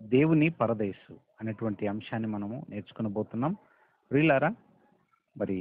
దేవుని పరదేశు అనేటువంటి అంశాన్ని మనము నేర్చుకునబోతున్నాం ప్రియులారా మరి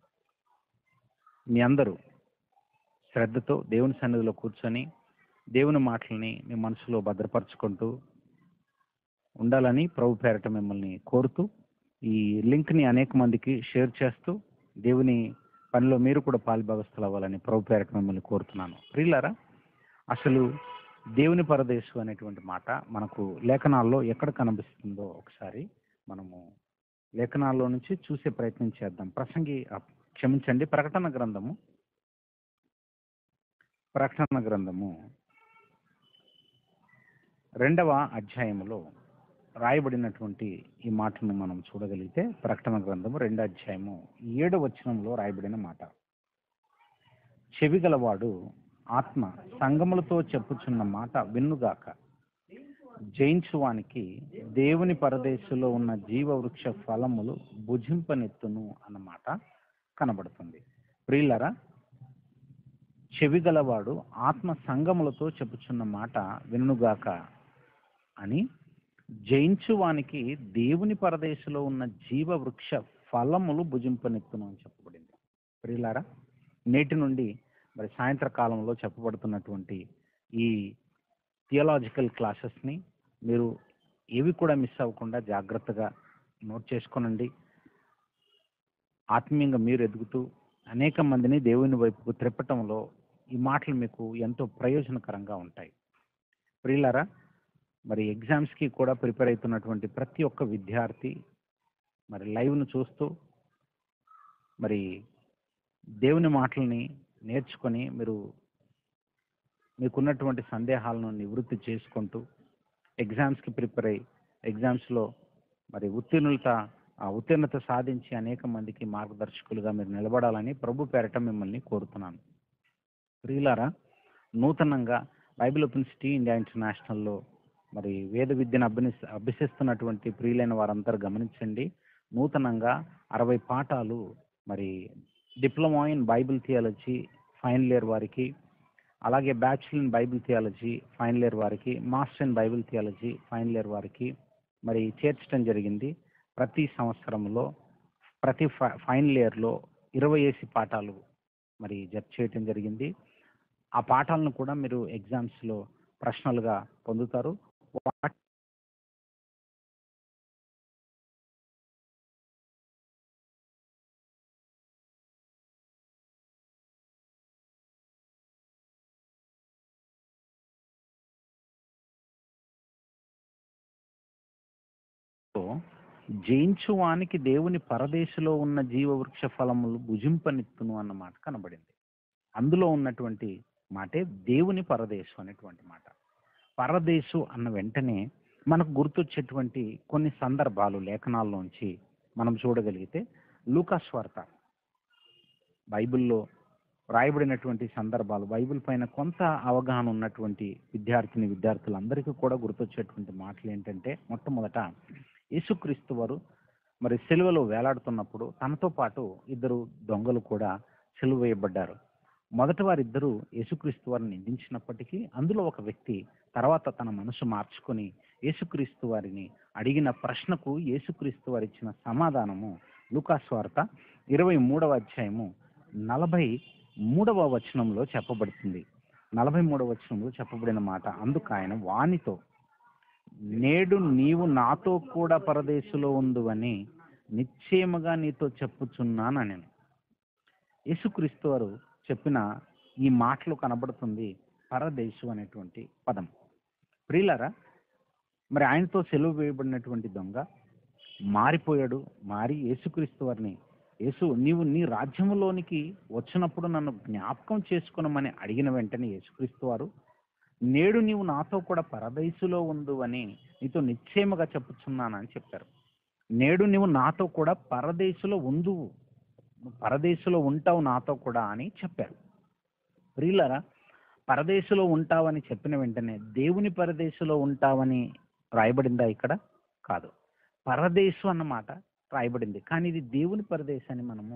మీ అందరూ శ్రద్ధతో దేవుని సన్నిధిలో కూర్చొని దేవుని మాటల్ని మీ మనసులో భద్రపరచుకుంటూ ఉండాలని ప్రభు పేరట మిమ్మల్ని కోరుతూ ఈ లింక్ని అనేక మందికి షేర్ చేస్తూ దేవుని పనిలో మీరు కూడా పాలుభాగస్తులు అవ్వాలని ప్రభు పేరట మిమ్మల్ని కోరుతున్నాను ప్రియులారా అసలు దేవుని పరదేశు అనేటువంటి మాట మనకు లేఖనాల్లో ఎక్కడ కనిపిస్తుందో ఒకసారి మనము లేఖనాల్లో నుంచి చూసే ప్రయత్నం చేద్దాం ప్రసంగి ఆ, క్షమించండి ప్రకటన గ్రంథము ప్రకటన గ్రంథము రెండవ అధ్యాయములో రాయబడినటువంటి ఈ మాటను మనం చూడగలిగితే ప్రకటన గ్రంథము రెండో అధ్యాయము ఏడవ వచనంలో రాయబడిన మాట చెవిగలవాడు ఆత్మ సంగములతో చెప్పుచున్న మాట విన్నుగాక జయించువానికి దేవుని పరదేశంలో ఉన్న జీవవృక్ష ఫలములు భుజింపనెత్తును అన్నమాట కనబడుతుంది ప్రియులరా చెవిగలవాడు ఆత్మ సంగములతో చెప్పుచున్న మాట వినుగాక అని జయించువానికి దేవుని పరదేశంలో ఉన్న జీవవృక్ష ఫలములు భుజింపనెత్తును అని చెప్పబడింది ప్రియులారా నేటి నుండి మరి సాయంత్ర కాలంలో చెప్పబడుతున్నటువంటి ఈ థియలాజికల్ క్లాసెస్ని మీరు ఏవి కూడా మిస్ అవ్వకుండా జాగ్రత్తగా నోట్ చేసుకోనండి ఆత్మీయంగా మీరు ఎదుగుతూ అనేక మందిని దేవుని వైపుకు త్రిప్పటంలో ఈ మాటలు మీకు ఎంతో ప్రయోజనకరంగా ఉంటాయి ప్రియులారా మరి ఎగ్జామ్స్కి కూడా ప్రిపేర్ అవుతున్నటువంటి ప్రతి ఒక్క విద్యార్థి మరి లైవ్ను చూస్తూ మరి దేవుని మాటల్ని నేర్చుకొని మీరు మీకున్నటువంటి సందేహాలను నివృత్తి చేసుకుంటూ ఎగ్జామ్స్కి ప్రిపేర్ అయ్యి ఎగ్జామ్స్లో మరి ఉత్తీర్ణత ఆ ఉత్తీర్ణత సాధించి అనేక మందికి మార్గదర్శకులుగా మీరు నిలబడాలని ప్రభు పేరట మిమ్మల్ని కోరుతున్నాను ప్రియులారా నూతనంగా బైబిల్ ఓపెన్ సిటీ ఇండియా ఇంటర్నేషనల్లో మరి వేద విద్యను అభ్యని అభ్యసిస్తున్నటువంటి ప్రియులైన వారందరూ గమనించండి నూతనంగా అరవై పాఠాలు మరి diploma in Bible theology final year వారికి అలాగే bachelor in Bible theology final year వారికి master in Bible theology final year వారికి మరి చేర్చడం జరిగింది ప్రతి సంవత్సరంలో ప్రతి ఫై- ఫైనల్ ఇయర్లో ఇరవై ఏసి పాఠాలు మరి జప్ చేయటం జరిగింది ఆ పాఠాలను కూడా మీరు ఎగ్జామ్స్లో ప్రశ్నలుగా పొందుతారు వా- జయించువానికి దేవుని పరదేశంలో ఉన్న జీవవృక్ష ఫలములు భుజింపనిత్తును అన్న మాట కనబడింది అందులో ఉన్నటువంటి మాటే దేవుని పరదేశు అనేటువంటి మాట పరదేశు అన్న వెంటనే మనకు గుర్తొచ్చేటువంటి కొన్ని సందర్భాలు లేఖనాల్లోంచి మనం చూడగలిగితే లూకాస్ వార్త బైబిల్లో రాయబడినటువంటి సందర్భాలు బైబిల్ పైన కొంత అవగాహన ఉన్నటువంటి విద్యార్థిని విద్యార్థులందరికీ కూడా గుర్తొచ్చేటువంటి మాటలు ఏంటంటే మొట్టమొదట యేసుక్రీస్తు వారు మరి సెలువలో వేలాడుతున్నప్పుడు తనతో పాటు ఇద్దరు దొంగలు కూడా సెలువ వేయబడ్డారు మొదట వారిద్దరూ యేసుక్రీస్తు వారిని నిందించినప్పటికీ అందులో ఒక వ్యక్తి తర్వాత తన మనసు మార్చుకొని యేసుక్రీస్తు వారిని అడిగిన ప్రశ్నకు యేసుక్రీస్తు వారు ఇచ్చిన సమాధానము లూకాస్ వార్త ఇరవై మూడవ అధ్యాయము నలభై మూడవ వచనంలో చెప్పబడుతుంది నలభై మూడవ వచనంలో చెప్పబడిన మాట అందుకు ఆయన వానితో నేడు నీవు నాతో కూడా పరదేశంలో ఉందువని నిశ్చయముగా నీతో చెప్పుచున్నాను నేను యేసుక్రీస్తు వారు చెప్పిన ఈ మాటలు కనబడుతుంది పరదేశు అనేటువంటి పదం ప్రియులారా మరి ఆయనతో సెలవు వేయబడినటువంటి దొంగ మారిపోయాడు మారి యేసుక్రీస్తు వారిని యేసు నీవు నీ రాజ్యములోనికి వచ్చినప్పుడు నన్ను జ్ఞాపకం చేసుకునమని అడిగిన వెంటనే యేసుక్రీస్తు వారు నేడు నీవు నాతో కూడా పరదేశులో ఉండు అని నీతో నిశ్చయముగా చెప్పుచున్నానని చెప్పారు నేడు నీవు నాతో కూడా పరదేశులో ఉందువు నువ్వు పరదేశులో ఉంటావు నాతో కూడా అని చెప్పారు ప్రియులరా పరదేశులో ఉంటావని చెప్పిన వెంటనే దేవుని పరదేశులో ఉంటావని రాయబడిందా ఇక్కడ కాదు పరదేశు అన్నమాట రాయబడింది కానీ ఇది దేవుని పరదేశాన్ని మనము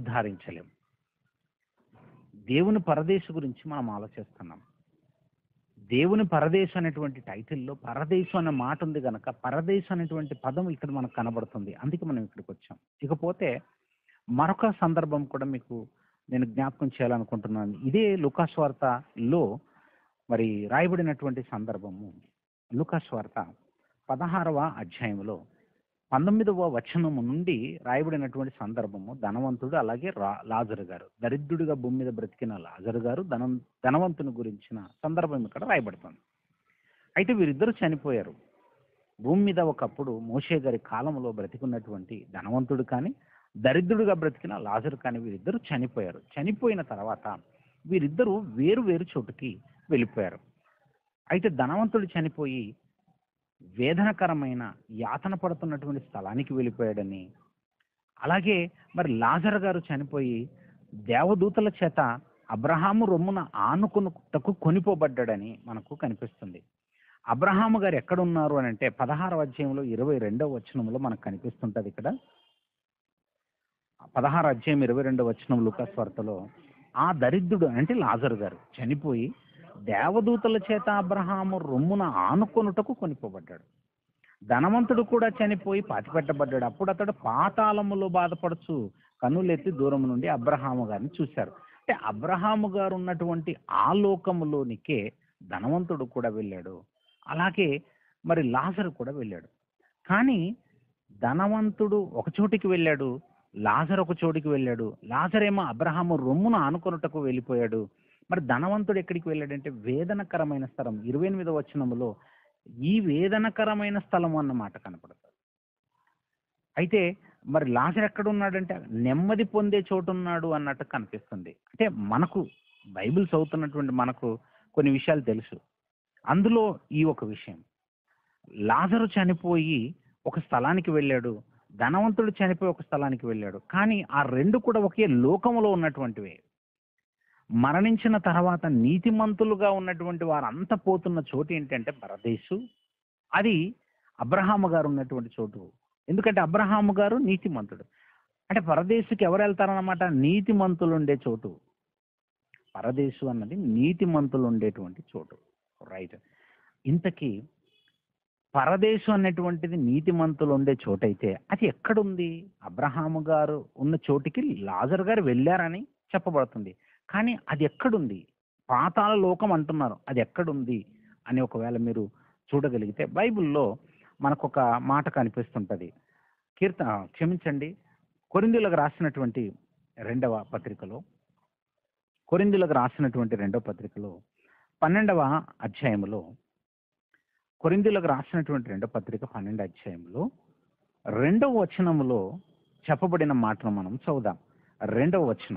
నిర్ధారించలేము దేవుని పరదేశు గురించి మనం ఆలోచిస్తున్నాం దేవుని పరదేశం అనేటువంటి టైటిల్లో పరదేశం అనే మాట ఉంది కనుక పరదేశం అనేటువంటి పదం ఇక్కడ మనకు కనబడుతుంది అందుకే మనం ఇక్కడికి వచ్చాం ఇకపోతే మరొక సందర్భం కూడా మీకు నేను జ్ఞాపకం చేయాలనుకుంటున్నాను ఇదే లుకాస్వార్తలో మరి రాయబడినటువంటి సందర్భము లుకాస్వార్త పదహారవ అధ్యాయంలో పంతొమ్మిదవ వచనము నుండి రాయబడినటువంటి సందర్భము ధనవంతుడు అలాగే రా లాజరు గారు దరిద్రుడిగా భూమి మీద బ్రతికిన లాజరు గారు ధనం ధనవంతుని గురించిన సందర్భం ఇక్కడ రాయబడుతుంది అయితే వీరిద్దరూ చనిపోయారు భూమి మీద ఒకప్పుడు మోషే గారి కాలంలో బ్రతికున్నటువంటి ధనవంతుడు కానీ దరిద్రుడిగా బ్రతికిన లాజరు కానీ వీరిద్దరూ చనిపోయారు చనిపోయిన తర్వాత వీరిద్దరూ వేరు వేరు చోటుకి వెళ్ళిపోయారు అయితే ధనవంతుడు చనిపోయి వేదనకరమైన యాతన పడుతున్నటువంటి స్థలానికి వెళ్ళిపోయాడని అలాగే మరి లాజర్ గారు చనిపోయి దేవదూతల చేత అబ్రహాము రొమ్మున ఆనుకునుటకు కొనిపోబడ్డాడని మనకు కనిపిస్తుంది అబ్రహాము గారు ఎక్కడ ఉన్నారు అని అంటే పదహారవ అధ్యాయంలో ఇరవై రెండవ వచనంలో మనకు కనిపిస్తుంటది ఇక్కడ పదహారు అధ్యాయం ఇరవై రెండవ వచనం లూకాస్ వార్తలో ఆ దరిద్రుడు అంటే లాజరు గారు చనిపోయి దేవదూతల చేత అబ్రహాము రొమ్మున ఆనుకొనుటకు కొనిపోబడ్డాడు ధనవంతుడు కూడా చనిపోయి పాతిపెట్టబడ్డాడు అప్పుడు అతడు పాతాళములో బాధపడుచు కన్నులెత్తి దూరం నుండి అబ్రహాము గారిని చూశారు అంటే అబ్రహాము గారు ఉన్నటువంటి ఆ లోకములోనికే ధనవంతుడు కూడా వెళ్ళాడు అలాగే మరి లాజరు కూడా వెళ్ళాడు కానీ ధనవంతుడు ఒక చోటికి వెళ్ళాడు లాజర్ ఒక చోటికి వెళ్ళాడు లాజరేమో అబ్రహాము రొమ్మున ఆనుకొనుటకు వెళ్ళిపోయాడు మరి ధనవంతుడు ఎక్కడికి వెళ్ళాడంటే వేదనకరమైన స్థలం ఇరవై ఎనిమిదో వచనములో ఈ వేదనకరమైన స్థలం అన్నమాట కనపడుతుంది అయితే మరి లాజర్ ఎక్కడ ఉన్నాడంటే నెమ్మది పొందే చోటు ఉన్నాడు అన్నట్టు కనిపిస్తుంది అంటే మనకు బైబిల్ చదువుతున్నటువంటి మనకు కొన్ని విషయాలు తెలుసు అందులో ఈ ఒక విషయం లాజరు చనిపోయి ఒక స్థలానికి వెళ్ళాడు ధనవంతుడు చనిపోయి ఒక స్థలానికి వెళ్ళాడు కానీ ఆ రెండు కూడా ఒకే లోకములో ఉన్నటువంటివే మరణించిన తర్వాత నీతిమంతులుగా ఉన్నటువంటి వారంతా పోతున్న చోటు ఏంటంటే పరదేశు అది అబ్రహాము గారు ఉన్నటువంటి చోటు ఎందుకంటే అబ్రహాము గారు నీతిమంతుడు అంటే పరదేశుకి ఎవరు వెళ్తారన్నమాట నీతిమంతులు ఉండే చోటు పరదేశు అన్నది నీతిమంతులు ఉండేటువంటి చోటు రైట్ ఇంతకీ పరదేశం అనేటువంటిది నీతిమంతులు ఉండే చోటైతే అది ఎక్కడుంది అబ్రహాము గారు ఉన్న చోటికి లాజర్ గారు వెళ్ళారని చెప్పబడుతుంది కానీ అది ఎక్కడుంది పాతాళ లోకం అంటున్నారు అది ఎక్కడుంది అని ఒకవేళ మీరు చూడగలిగితే బైబిల్లో మనకు ఒక మాట కనిపిస్తుంటది కీర్త క్షమించండి కొరిందులకు రాసినటువంటి రెండవ పత్రికలో కొరిందులకు రాసినటువంటి రెండవ పత్రికలో పన్నెండవ అధ్యాయంలో కొరిందులకు రాసినటువంటి రెండవ పత్రిక పన్నెండు అధ్యాయంలో రెండవ వచనములో చెప్పబడిన మాటను మనం చదువుదాం రెండవ వచనం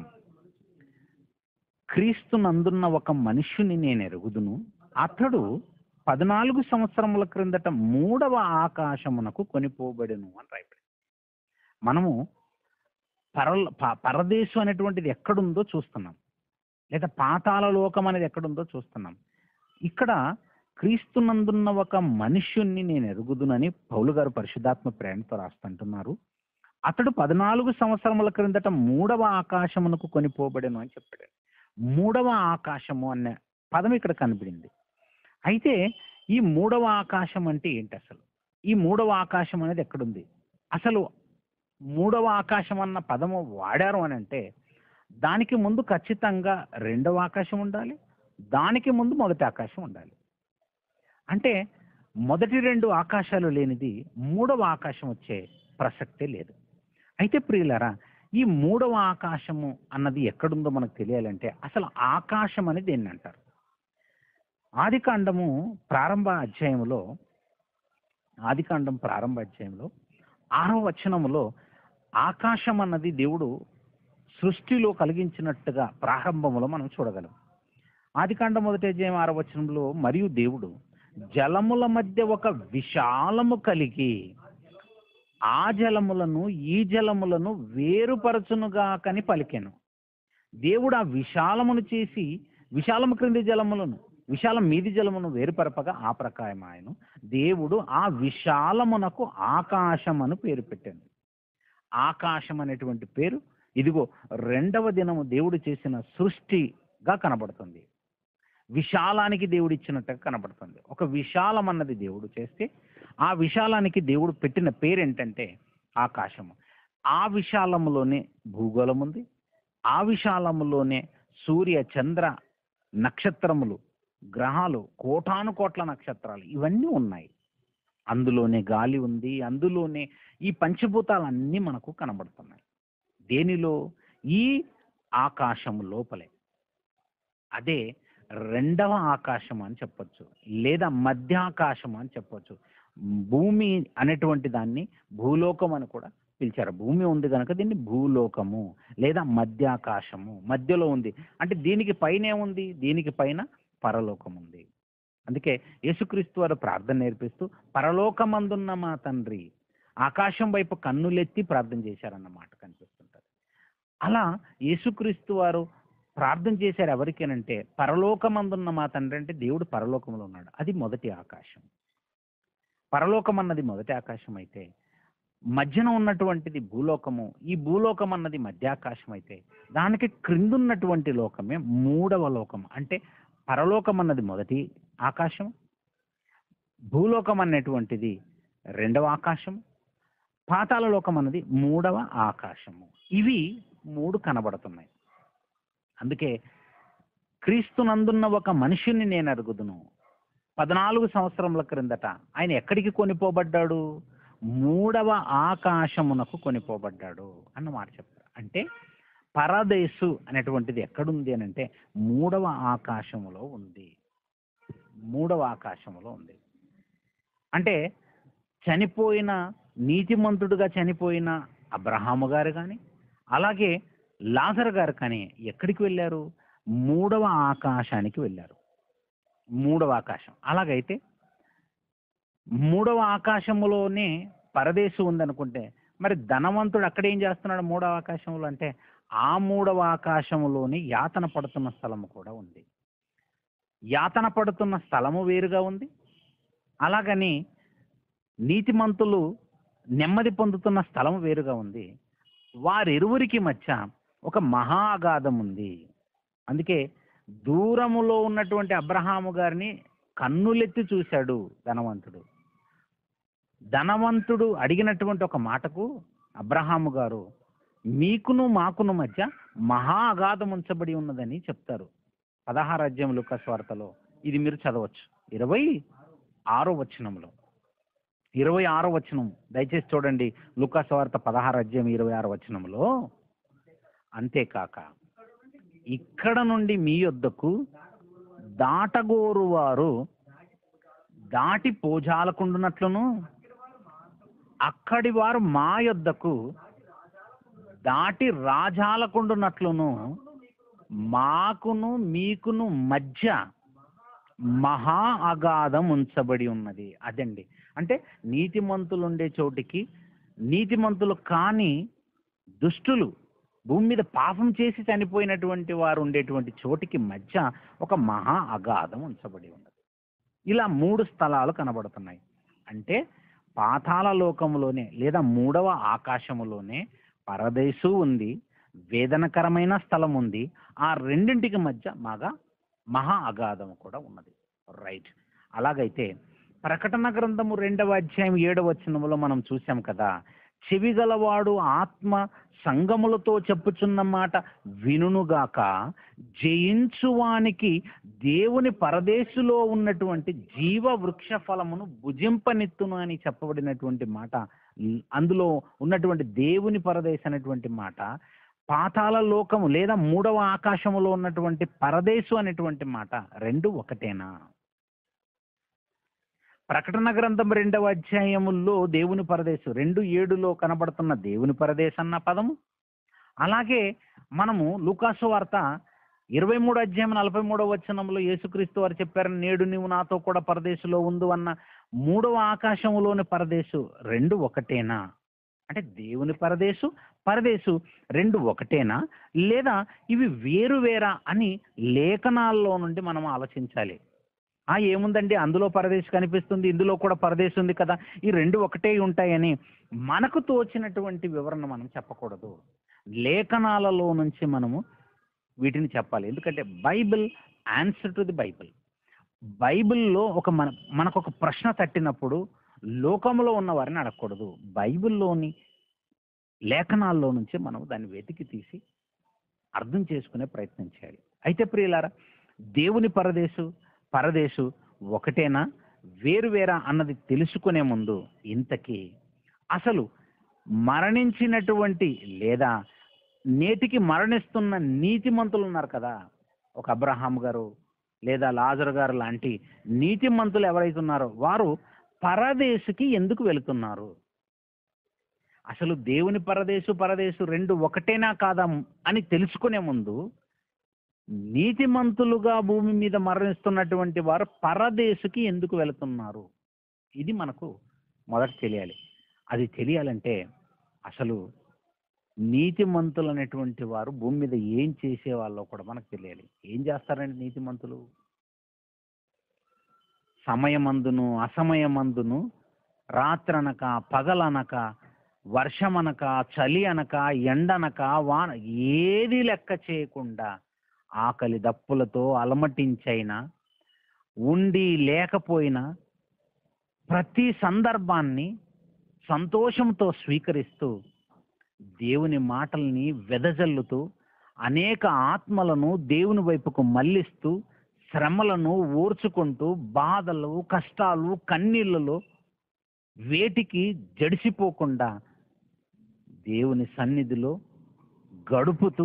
క్రీస్తు నందున్న ఒక మనుష్యుని నేను ఎరుగుదును అతడు పద్నాలుగు సంవత్సరముల క్రిందట మూడవ ఆకాశమునకు కొనిపోబడెను అని రాయబడి మనము పర ప- పరదేశం అనేటువంటిది ఎక్కడుందో చూస్తున్నాం లేదా పాతాళ లోకం అనేది ఎక్కడుందో చూస్తున్నాం ఇక్కడ క్రీస్తునందున్న ఒక మనుష్యుణ్ణి నేను ఎరుగుదునని పౌలు గారు పరిశుద్ధాత్మ ప్రేరణతో రాస్తుంటున్నారు అతడు పద్నాలుగు సంవత్సరముల క్రిందట మూడవ ఆకాశమునకు కొనిపోబడెను అని చెప్పాడు మూడవ ఆకాశము అనే పదం ఇక్కడ కనబడింది అయితే ఈ మూడవ ఆకాశం అంటే ఏంటి అసలు ఈ మూడవ ఆకాశం అనేది ఎక్కడుంది అసలు మూడవ ఆకాశం అన్న పదము వాడారు అని అంటే దానికి ముందు ఖచ్చితంగా రెండవ ఆకాశం ఉండాలి దానికి ముందు మొదటి ఆకాశం ఉండాలి అంటే మొదటి రెండు ఆకాశాలు లేనిది మూడవ ఆకాశం వచ్చే ప్రసక్తే లేదు అయితే ప్రియులరా ఈ మూడవ ఆకాశము అన్నది ఎక్కడుందో మనకు తెలియాలంటే అసలు ఆకాశం అని దేన్ని అంటారు ఆదికాండము ప్రారంభ అధ్యాయంలో ఆదికాండం ప్రారంభ అధ్యాయంలో ఆరో వచనములో ఆకాశం అన్నది దేవుడు సృష్టిలో కలిగించినట్టుగా ప్రారంభములో మనం చూడగలం ఆదికాండం మొదటి అధ్యాయం ఆరో వచనంలో మరియు దేవుడు జలముల మధ్య ఒక విశాలము కలిగి ఆ జలములను ఈ జలములను వేరుపరచునుగా కని పలికెను దేవుడు ఆ విశాలమును చేసి విశాలము క్రింది జలములను విశాలం మీది జలమును వేరుపరపగా ఆ ప్రకారం ఆయన దేవుడు ఆ విశాలమునకు ఆకాశమను పేరు పెట్టాను ఆకాశం అనేటువంటి పేరు ఇదిగో రెండవ దినము దేవుడు చేసిన సృష్టిగా కనబడుతుంది విశాలానికి దేవుడు ఇచ్చినట్టుగా కనబడుతుంది ఒక విశాలం అన్నది దేవుడు చేస్తే ఆ విశాలానికి దేవుడు పెట్టిన పేరు ఏంటంటే ఆకాశము ఆ విశాలములోనే భూగోళం ఉంది ఆ విశాలములోనే సూర్య చంద్ర నక్షత్రములు గ్రహాలు కోటాను కోట్ల నక్షత్రాలు ఇవన్నీ ఉన్నాయి అందులోనే గాలి ఉంది అందులోనే ఈ పంచభూతాలన్నీ మనకు కనబడుతున్నాయి దేనిలో ఈ ఆకాశము లోపలే అదే రెండవ ఆకాశం అని చెప్పొచ్చు లేదా మధ్యాకాశం అని చెప్పొచ్చు భూమి అనేటువంటి దాన్ని భూలోకం అని కూడా పిలిచారు భూమి ఉంది కనుక దీన్ని భూలోకము లేదా మధ్యాకాశము మధ్యలో ఉంది అంటే దీనికి పైన ఉంది దీనికి పైన పరలోకం ఉంది అందుకే యేసుక్రీస్తు వారు ప్రార్థన నేర్పిస్తూ పరలోకమందున్న మా తండ్రి ఆకాశం వైపు కన్నులెత్తి ప్రార్థన చేశారన్నమాట కనిపిస్తుంటది అలా యేసుక్రీస్తు వారు ప్రార్థన చేశారు ఎవరికేనంటే పరలోకమందున్న మా తండ్రి అంటే దేవుడు పరలోకంలో ఉన్నాడు అది మొదటి ఆకాశం పరలోకం అన్నది మొదటి ఆకాశం అయితే మధ్యన ఉన్నటువంటిది భూలోకము ఈ భూలోకం అన్నది మధ్యాకాశం అయితే దానికి క్రిందున్నటువంటి లోకమే మూడవ లోకం అంటే పరలోకం అన్నది మొదటి ఆకాశం భూలోకం అనేటువంటిది రెండవ ఆకాశం పాతాళ లోకం అన్నది మూడవ ఆకాశము ఇవి మూడు కనబడుతున్నాయి అందుకే క్రీస్తునందున్న ఒక మనిషిని నేను అడుగుదును పద్నాలుగు సంవత్సరముల క్రిందట ఆయన ఎక్కడికి కొనిపోబడ్డాడు మూడవ ఆకాశమునకు కొనిపోబడ్డాడు అన్న మాట చెప్తారు అంటే పరదేశు అనేటువంటిది ఎక్కడుంది అని అంటే మూడవ ఆకాశములో ఉంది మూడవ ఆకాశములో ఉంది అంటే చనిపోయిన నీతిమంతుడుగా చనిపోయిన అబ్రహాము గారు కానీ అలాగే లాజర్ గారు కానీ ఎక్కడికి వెళ్ళారు మూడవ ఆకాశానికి వెళ్ళారు మూడవ ఆకాశం అలాగైతే మూడవ ఆకాశములోనే పరదేశం ఉందనుకుంటే మరి ధనవంతుడు అక్కడ ఏం చేస్తున్నాడు మూడవ ఆకాశంలో అంటే ఆ మూడవ ఆకాశములోని యాతన పడుతున్న స్థలము కూడా ఉంది యాతన పడుతున్న స్థలము వేరుగా ఉంది అలాగని నీతిమంతులు నెమ్మది పొందుతున్న స్థలం వేరుగా ఉంది వారిరువురికి మధ్య ఒక మహా అగాధం ఉంది అందుకే దూరములో ఉన్నటువంటి అబ్రహాము గారిని కన్నులెత్తి చూశాడు ధనవంతుడు ధనవంతుడు అడిగినటువంటి ఒక మాటకు అబ్రహాము గారు మీకును మాకును మధ్య మహా అగాధం ఉంచబడి ఉన్నదని చెప్తారు పదహారు అధ్యాయం లుకాస్ వార్తలో ఇది మీరు చదవచ్చు ఇరవై ఆరో వచనంలో ఇరవై ఆరో వచనం దయచేసి చూడండి లుకాస్ వార్త పదహారు అధ్యాయం ఇరవై ఆరో వచనంలో అంతేకాక ఇక్కడ నుండి మీ యొద్దకు దాటగోరు వారు దాటి పోజాలకుండునట్లును అక్కడి వారు మా యొద్దకు దాటి రాజాలకుండునట్లును మాకును మీకును మధ్య మహా అగాధం ఉంచబడి ఉన్నది అదండి అంటే నీతిమంతులు ఉండే చోటికి నీతిమంతులు కాని దుష్టులు భూమి మీద పాపం చేసి చనిపోయినటువంటి వారు ఉండేటువంటి చోటికి మధ్య ఒక మహా అగాధం ఉంచబడి ఉన్నది ఇలా మూడు స్థలాలు కనబడుతున్నాయి అంటే పాతాళ లోకములోనే లేదా మూడవ ఆకాశములోనే పరదేశు ఉంది వేదనకరమైన స్థలం ఉంది ఆ రెండింటికి మధ్య మగ మహా అగాధము కూడా ఉన్నది రైట్ అలాగైతే ప్రకటన గ్రంథము రెండవ అధ్యాయం ఏడవ వచనములో మనం చూసాం కదా చెవిగలవాడు ఆత్మ సంగములతో చెప్పుచున్న మాట వినుగాక జయించువానికి దేవుని పరదేశులో ఉన్నటువంటి జీవ వృక్ష ఫలమును భుజింపనెత్తును అని చెప్పబడినటువంటి మాట అందులో ఉన్నటువంటి దేవుని పరదేశ్ అనేటువంటి మాట పాతాల లోకము లేదా మూడవ ఆకాశములో ఉన్నటువంటి పరదేశు అనేటువంటి మాట రెండు ఒకటేనా ప్రకటన గ్రంథం రెండవ అధ్యాయముల్లో దేవుని పరదేశు రెండు ఏడులో కనబడుతున్న దేవుని పరదేశ్ అన్న పదము అలాగే మనము లూకాసు వార్త ఇరవై మూడు అధ్యాయం నలభై మూడవ వచనంలో యేసుక్రీస్తు వారు చెప్పారు నేడు నీవు నాతో కూడా పరదేశులో ఉండు అన్న మూడవ ఆకాశములోని పరదేశు రెండు ఒకటేనా అంటే దేవుని పరదేశు పరదేశు రెండు ఒకటేనా లేదా ఇవి వేరు వేరా అని లేఖనాల్లో నుండి మనం ఆలోచించాలి ఆ ఏముందండి అందులో పరదేశ్ కనిపిస్తుంది ఇందులో కూడా పరదేశ్ ఉంది కదా ఈ రెండు ఒకటే ఉంటాయని మనకు తోచినటువంటి వివరణ మనం చెప్పకూడదు లేఖనాలలో నుంచి మనము వీటిని చెప్పాలి ఎందుకంటే Bible answer to the Bible బైబిల్లో ఒక మన మనకు ఒక ప్రశ్న తట్టినప్పుడు లోకంలో ఉన్న వారిని అడగకూడదు బైబిల్లోని లేఖనాల్లో నుంచి మనం దాన్ని వెతికి తీసి అర్థం చేసుకునే ప్రయత్నం చేయాలి అయితే ప్రియులారా దేవుని పరదేశు పరదేశు ఒకటేనా వేరు వేరా అన్నది తెలుసుకునే ముందు ఇంతకీ అసలు మరణించినటువంటి లేదా నేటికి మరణిస్తున్న నీతిమంతులు ఉన్నారు కదా ఒక అబ్రహాం గారు లేదా లాజర్ గారు లాంటి నీతిమంతులు ఎవరైతే ఉన్నారో వారు పరదేశుకి ఎందుకు వెళుతున్నారు అసలు దేవుని పరదేశు పరదేశు రెండు ఒకటేనా కాదా అని తెలుసుకునే ముందు నీతిమంతులుగా భూమి మీద మరణిస్తున్నటువంటి వారు పరదేశుకి ఎందుకు వెళుతున్నారు ఇది మనకు మొదట తెలియాలి అది తెలియాలంటే అసలు నీతిమంతులు అనేటువంటి వారు భూమి మీద ఏం చేసే వాళ్ళో కూడా మనకు తెలియాలి ఏం చేస్తారండి నీతిమంతులు సమయమందును అసమయమందును రాత్రనక పగలనక వర్షమనక చలి అనక ఎండనక వాన ఏది లెక్క చేయకుండా ఆకలి దప్పులతో అలమటించైనా ఉండి లేకపోయినా ప్రతి సందర్భాన్ని సంతోషంతో స్వీకరిస్తూ దేవుని మాటల్ని వెదజల్లుతూ అనేక ఆత్మలను దేవుని వైపుకు మళ్ళిస్తూ శ్రమలను ఓర్చుకుంటూ బాధలు కష్టాలు కన్నీళ్ళలో వేటికి జడిసిపోకుండా దేవుని సన్నిధిలో గడుపుతూ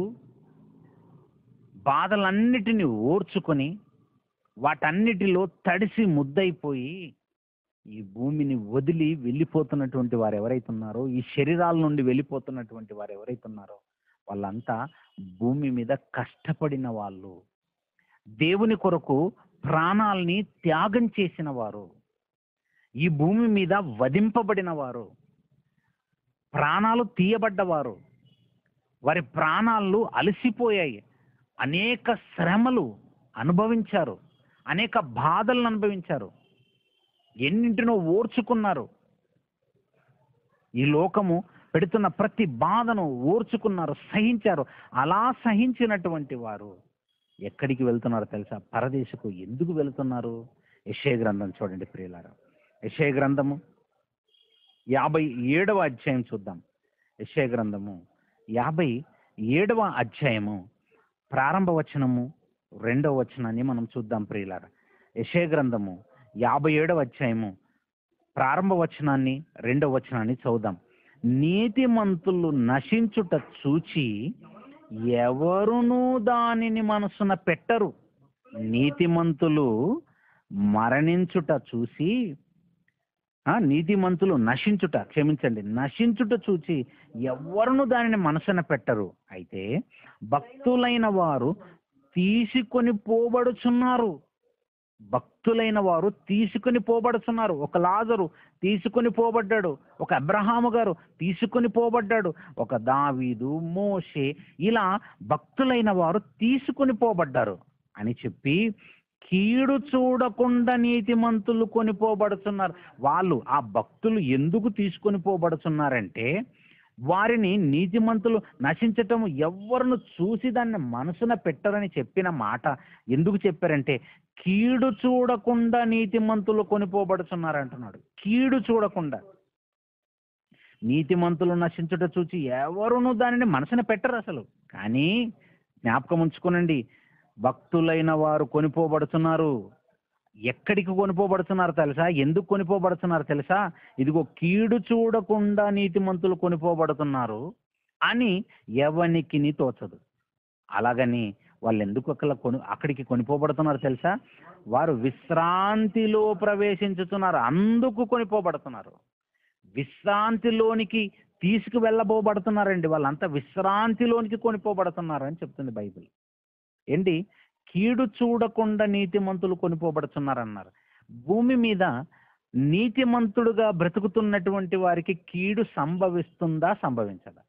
బాధలన్నిటిని ఓర్చుకొని వాటన్నిటిలో తడిసి ముద్దయిపోయి ఈ భూమిని వదిలి వెళ్ళిపోతున్నటువంటి వారు ఎవరైతే ఉన్నారో ఈ శరీరాల నుండి వెళ్ళిపోతున్నటువంటి వారు ఎవరైతే ఉన్నారో వాళ్ళంతా భూమి మీద కష్టపడిన వాళ్ళు దేవుని కొరకు ప్రాణాల్ని త్యాగం చేసిన వారు ఈ భూమి మీద వధింపబడిన వారు ప్రాణాలు తీయబడ్డవారు వారి ప్రాణాలు అలసిపోయాయి అనేక శ్రమలు అనుభవించారు అనేక బాధలను అనుభవించారు ఎన్నింటినో ఓర్చుకున్నారు ఈ లోకము పెడుతున్న ప్రతి బాధను ఓర్చుకున్నారు సహించారు అలా సహించినటువంటి వారు ఎక్కడికి వెళ్తున్నారు తెలుసా పరదేశకు ఎందుకు వెళ్తున్నారు యశయ గ్రంథం చూడండి ప్రియులారా యశయ గ్రంథము యాభై ఏడవ అధ్యాయం చూద్దాం యశయ గ్రంథము యాభై ఏడవ అధ్యాయము ప్రారంభ వచనము రెండవ వచనాన్ని మనం చూద్దాం ప్రియులారా యశయ గ్రంథము యాభై ఏడవ అధ్యాయము ప్రారంభ వచనాన్ని రెండవ వచనాన్ని చదువుదాం నీతిమంతులు నశించుట చూచి ఎవరునూ దానిని మనసున పెట్టరు నీతిమంతులు మరణించుట చూసి ఆ నీతిమంతులు నశించుట క్షమించండి నశించుట చూచి ఎవరును దానిని మనసున పెట్టరు అయితే భక్తులైన వారు తీసుకొని పోబడుచున్నారు భక్తులైన వారు తీసుకొని పోబడుతున్నారు ఒక లాజరు తీసుకొని పోబడ్డాడు ఒక అబ్రహాము గారు తీసుకొని పోబడ్డాడు ఒక దావీదు మోషే ఇలా భక్తులైన వారు తీసుకొని పోబడ్డారు అని చెప్పి కీడు చూడకుండా నీతిమంతులు కొనిపోబడుతున్నారు వాళ్ళు ఆ భక్తులు ఎందుకు తీసుకొని పోబడుతున్నారంటే వారిని నీతిమంతులు నశించటం ఎవరిని చూసి దాన్ని మనసున పెట్టరని చెప్పిన మాట ఎందుకు చెప్పారంటే కీడు చూడకుండా నీతిమంతులు కొనిపోబడుతున్నారు అంటున్నాడు కీడు చూడకుండా నీతిమంతులు నశించుట చూచి ఎవరును దానిని మనసున పెట్టరు అసలు కానీ జ్ఞాపకం ఉంచుకోనండి భక్తులైన వారు కొనిపోబడుతున్నారు ఎక్కడికి కొనిపోబడుతున్నారు తెలుసా ఎందుకు కొనిపోబడుతున్నారు తెలుసా ఇదిగో కీడు చూడకుండా నీతిమంతులు కొనిపోబడుతున్నారు అని ఎవనికి తోచదు అలాగని వాళ్ళు ఎందుకు అక్కడ కొని అక్కడికి కొనిపోబడుతున్నారు తెలుసా వారు విశ్రాంతిలో ప్రవేశించుతున్నారు అందుకు కొనిపోబడుతున్నారు విశ్రాంతిలోనికి తీసుకు వెళ్ళబోబడుతున్నారండి వాళ్ళంతా విశ్రాంతిలోనికి కొనిపోబడుతున్నారు అని చెప్తుంది బైబిల్ ఏంటి కీడు చూడకుండా నీతిమంతులు కొనిపోబడుతున్నారన్నారు భూమి మీద నీతిమంతుడుగా బ్రతుకుతున్నటువంటి వారికి కీడు సంభవిస్తుందా సంభవించదా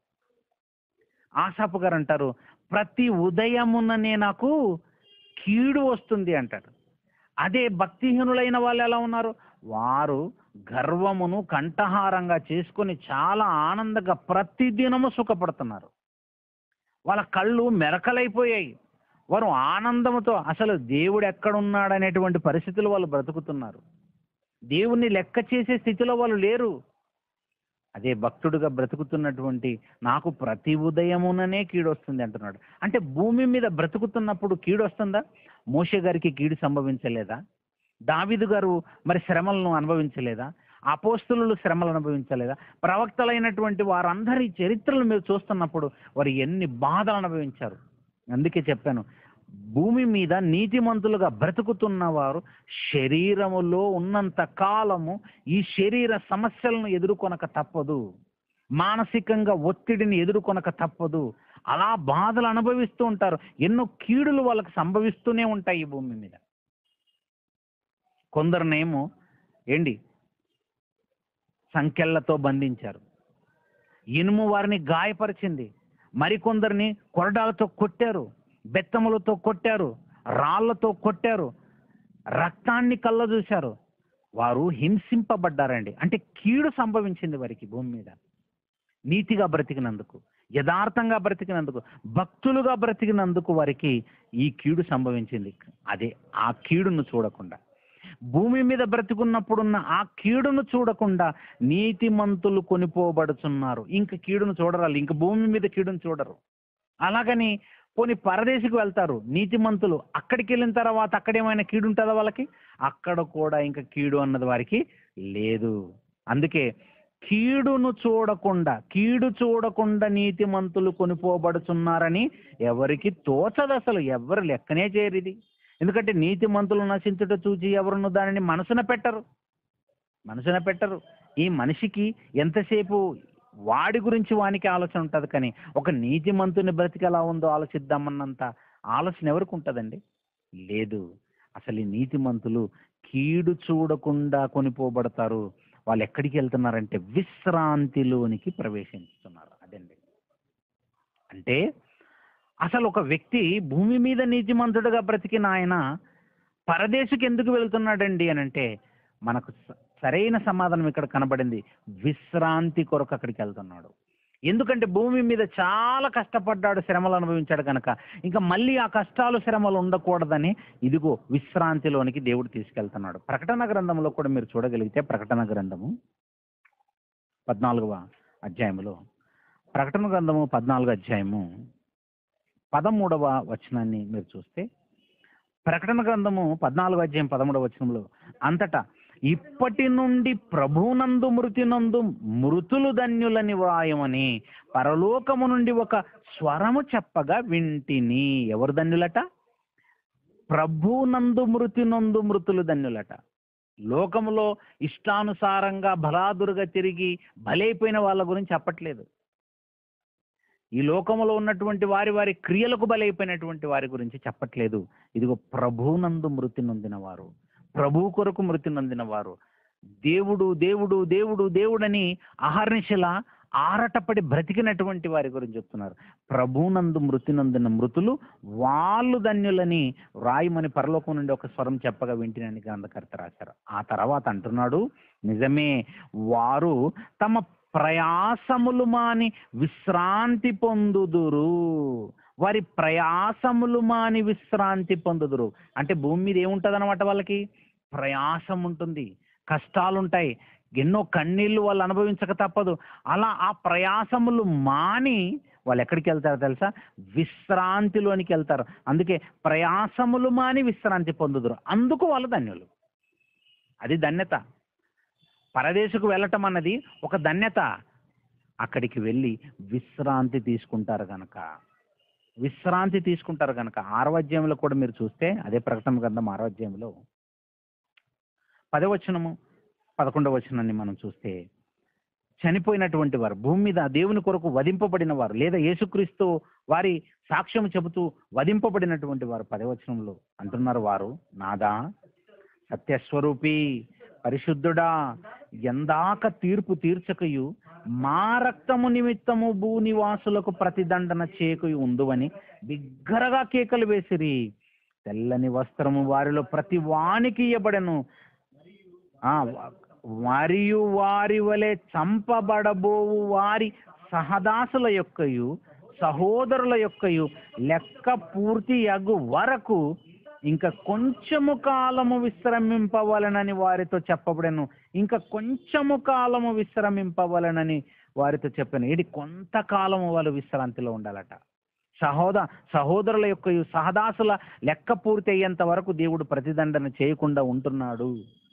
ఆశాపు గారు అంటారు ప్రతి ఉదయముననే నాకు కీడు వస్తుంది అంటారు అదే భక్తిహీనులైన వాళ్ళు ఎలా ఉన్నారు వారు గర్వమును కంఠహారంగా చేసుకొని చాలా ఆనందంగా ప్రతిదినము సుఖపడుతున్నారు వాళ్ళ కళ్ళు మెరకలైపోయాయి వారు ఆనందంతో అసలు దేవుడు ఎక్కడున్నాడు అనేటువంటి పరిస్థితులు వాళ్ళు బ్రతుకుతున్నారు దేవుణ్ణి లెక్క చేసే స్థితిలో వాళ్ళు లేరు అదే భక్తుడుగా బ్రతుకుతున్నటువంటి నాకు ప్రతి ఉదయముననే కీడు వస్తుంది అంటున్నాడు అంటే భూమి మీద బ్రతుకుతున్నప్పుడు కీడు వస్తుందా మోషే గారికి కీడు సంభవించలేదా దావిదు గారు మరి శ్రమలను అనుభవించలేదా అపోస్తులు శ్రమలు అనుభవించలేదా ప్రవక్తలైనటువంటి వారందరి చరిత్రలు మీరు చూస్తున్నప్పుడు వారు ఎన్ని బాధలు అనుభవించారు అందుకే చెప్పాను భూమి మీద నీతిమంతులుగా బ్రతుకుతున్న వారు శరీరములో ఉన్నంత కాలము ఈ శరీర సమస్యలను ఎదుర్కొనక తప్పదు మానసికంగా ఒత్తిడిని ఎదుర్కొనక తప్పదు అలా బాధలు అనుభవిస్తూ ఉంటారు ఎన్నో కీడులు వాళ్ళకి సంభవిస్తూనే ఉంటాయి ఈ భూమి మీద కొందరినేమో ఏంటి సంఖ్యలతో బంధించారు ఇనుము వారిని గాయపరిచింది మరికొందరిని కొరడాలతో కొట్టారు బెత్తములతో కొట్టారు రాళ్లతో కొట్టారు రక్తాన్ని కళ్ళ చూశారు వారు హింసింపబడ్డారండి అంటే కీడు సంభవించింది వారికి భూమి మీద నీతిగా బ్రతికినందుకు యథార్థంగా బ్రతికినందుకు భక్తులుగా బ్రతికినందుకు వారికి ఈ కీడు సంభవించింది అదే ఆ కీడును చూడకుండా భూమి మీద బ్రతికున్నప్పుడున్న ఆ కీడును చూడకుండా నీతిమంతులు కొనిపోబడుచున్నారు ఇంక కీడును చూడరాలు ఇంక భూమి మీద కీడును చూడరు అలాగని పోనీ పరదేశికి వెళ్తారు నీతిమంతులు అక్కడికి వెళ్ళిన తర్వాత అక్కడ ఏమైనా కీడు ఉంటుందా వాళ్ళకి అక్కడ కూడా ఇంకా కీడు అన్నది వారికి లేదు అందుకే కీడును చూడకుండా కీడు చూడకుండా నీతిమంతులు కొనిపోబడుచున్నారని ఎవరికి తోచదు అసలు ఎవరు లెక్కనే చేయరు ఇది ఎందుకంటే నీతిమంతులు నశించుట చూచి ఎవరును దానిని మనసున పెట్టరు మనసున పెట్టరు ఈ మనిషికి ఎంతసేపు వాడి గురించి వానికి ఆలోచన ఉంటుంది కానీ ఒక నీతిమంతుని బ్రతికి ఎలా ఉందో ఆలోచిద్దామన్నంత ఆలోచన ఎవరికి ఉంటుందండి లేదు అసలు ఈ నీతిమంతులు కీడు చూడకుండా కొనిపోబడతారు వాళ్ళు ఎక్కడికి వెళ్తున్నారంటే విశ్రాంతిలోనికి ప్రవేశిస్తున్నారు అదండి అంటే అసలు ఒక వ్యక్తి భూమి మీద నీతిమంతుడుగా బ్రతికిన ఆయన పరదేశికి ఎందుకు వెళ్తున్నాడండి అని అంటే మనకు స- సరైన సమాధానం ఇక్కడ కనబడింది విశ్రాంతి కొరకు అక్కడికి వెళ్తున్నాడు ఎందుకంటే భూమి మీద చాలా కష్టపడ్డాడు శ్రమలు అనుభవించాడు కనుక ఇంకా మళ్ళీ ఆ కష్టాలు శ్రమలు ఉండకూడదని ఇదిగో విశ్రాంతిలోనికి దేవుడు తీసుకెళ్తున్నాడు ప్రకటన గ్రంథంలో కూడా మీరు చూడగలిగితే ప్రకటన గ్రంథము పద్నాలుగవ అధ్యాయములో ప్రకటన గ్రంథము పద్నాలుగు అధ్యాయము పదమూడవ వచనాన్ని మీరు చూస్తే ప్రకటన గ్రంథము పద్నాలుగు అధ్యాయం పదమూడవ వచనంలో అంతటా ఇప్పటి నుండి ప్రభునందు మృతినందు మృతులు ధన్యులని వ్రాయమని పరలోకము నుండి ఒక స్వరము చెప్పగా వింటిని ఎవరు ధన్యులట ప్రభునందు మృతినందు మృతులు ధన్యులట లోకములో ఇష్టానుసారంగా బలాదురుగా తిరిగి బలైపోయిన వాళ్ళ గురించి చెప్పట్లేదు ఈ లోకములో ఉన్నటువంటి వారి వారి క్రియలకు బలైపోయినటువంటి వారి గురించి చెప్పట్లేదు ఇదిగో ప్రభునందు మృతి నొందిన వారు ప్రభు కొరకు మృతి నొందిన వారు దేవుడు దేవుడు దేవుడు దేవుడని అహర్నిశల ఆరటపడి బ్రతికినటువంటి వారి గురించి చెప్తున్నారు ప్రభునందు మృతి నొందిన మృతులు వాళ్ళు ధన్యులని రాయమని పరలోకం నుండి ఒక స్వరం చెప్పగా వింటినని గ్రంథకర్త రాశారు ఆ తర్వాత అంటున్నాడు నిజమే వారు తమ ప్రయాసములు మాని విశ్రాంతి పొందుదురు వారి ప్రయాసములు మాని విశ్రాంతి పొందుదురు అంటే భూమి మీద ఏముంటది అనమాట వాళ్ళకి ప్రయాసం ఉంటుంది కష్టాలు ఉంటాయి ఎన్నో కన్నీళ్లు వాళ్ళు అనుభవించక తప్పదు అలా ఆ ప్రయాసములు మాని వాళ్ళు ఎక్కడికి వెళ్తారో తెలుసా విశ్రాంతిలోనికి వెళ్తారు అందుకే ప్రయాసములు మాని విశ్రాంతి పొందుదురు అందుకు వాళ్ళు ధన్యులు అది ధన్యత పరదేశకు వెళ్ళటం అన్నది ఒక ధన్యత అక్కడికి వెళ్ళి విశ్రాంతి తీసుకుంటారు గనక విశ్రాంతి తీసుకుంటారు కనుక ఆరవ అధ్యాయంలో కూడా మీరు చూస్తే అదే ప్రకటన గ్రంథం ఆరవ అధ్యాయంలో పదవచనము పదకొండవ వచనాన్ని మనం చూస్తే చనిపోయినటువంటి వారు భూమి మీద దేవుని కొరకు వధింపబడిన వారు లేదా యేసుక్రీస్తు వారి సాక్ష్యం చెబుతూ వధింపబడినటువంటి వారు పదవచనంలో అంటున్నారు వారు నాదా సత్యస్వరూపి పరిశుద్ధుడా ఎందాక తీర్పు తీర్చకయు మా రక్తము నిమిత్తము భూనివాసులకు ప్రతిదండన చేయకయు ఉందువని బిగ్గరగా కేకలు వేసిరి తెల్లని వస్త్రము వారిలో ప్రతి వానికి ఇయ్యబడెను ఆ మరియు వారి వలె చంపబడబోవు వారి సహదాసుల యొక్కయు సహోదరుల యొక్కయు లెక్క పూర్తి యగు వరకు ఇంకా కొంచెము కాలము విశ్రమింపవలనని వారితో చెప్పబడను ఇంకా కొంచెము కాలము విశ్రమింపవలనని వారితో చెప్పాను ఇది కొంతకాలము వాళ్ళు విశ్రాంతిలో ఉండాలట సహోద సహోదరుల యొక్క ఈ సహదాసుల లెక్క పూర్తి అయ్యేంత వరకు దేవుడు ప్రతిదండన చేయకుండా ఉంటున్నాడు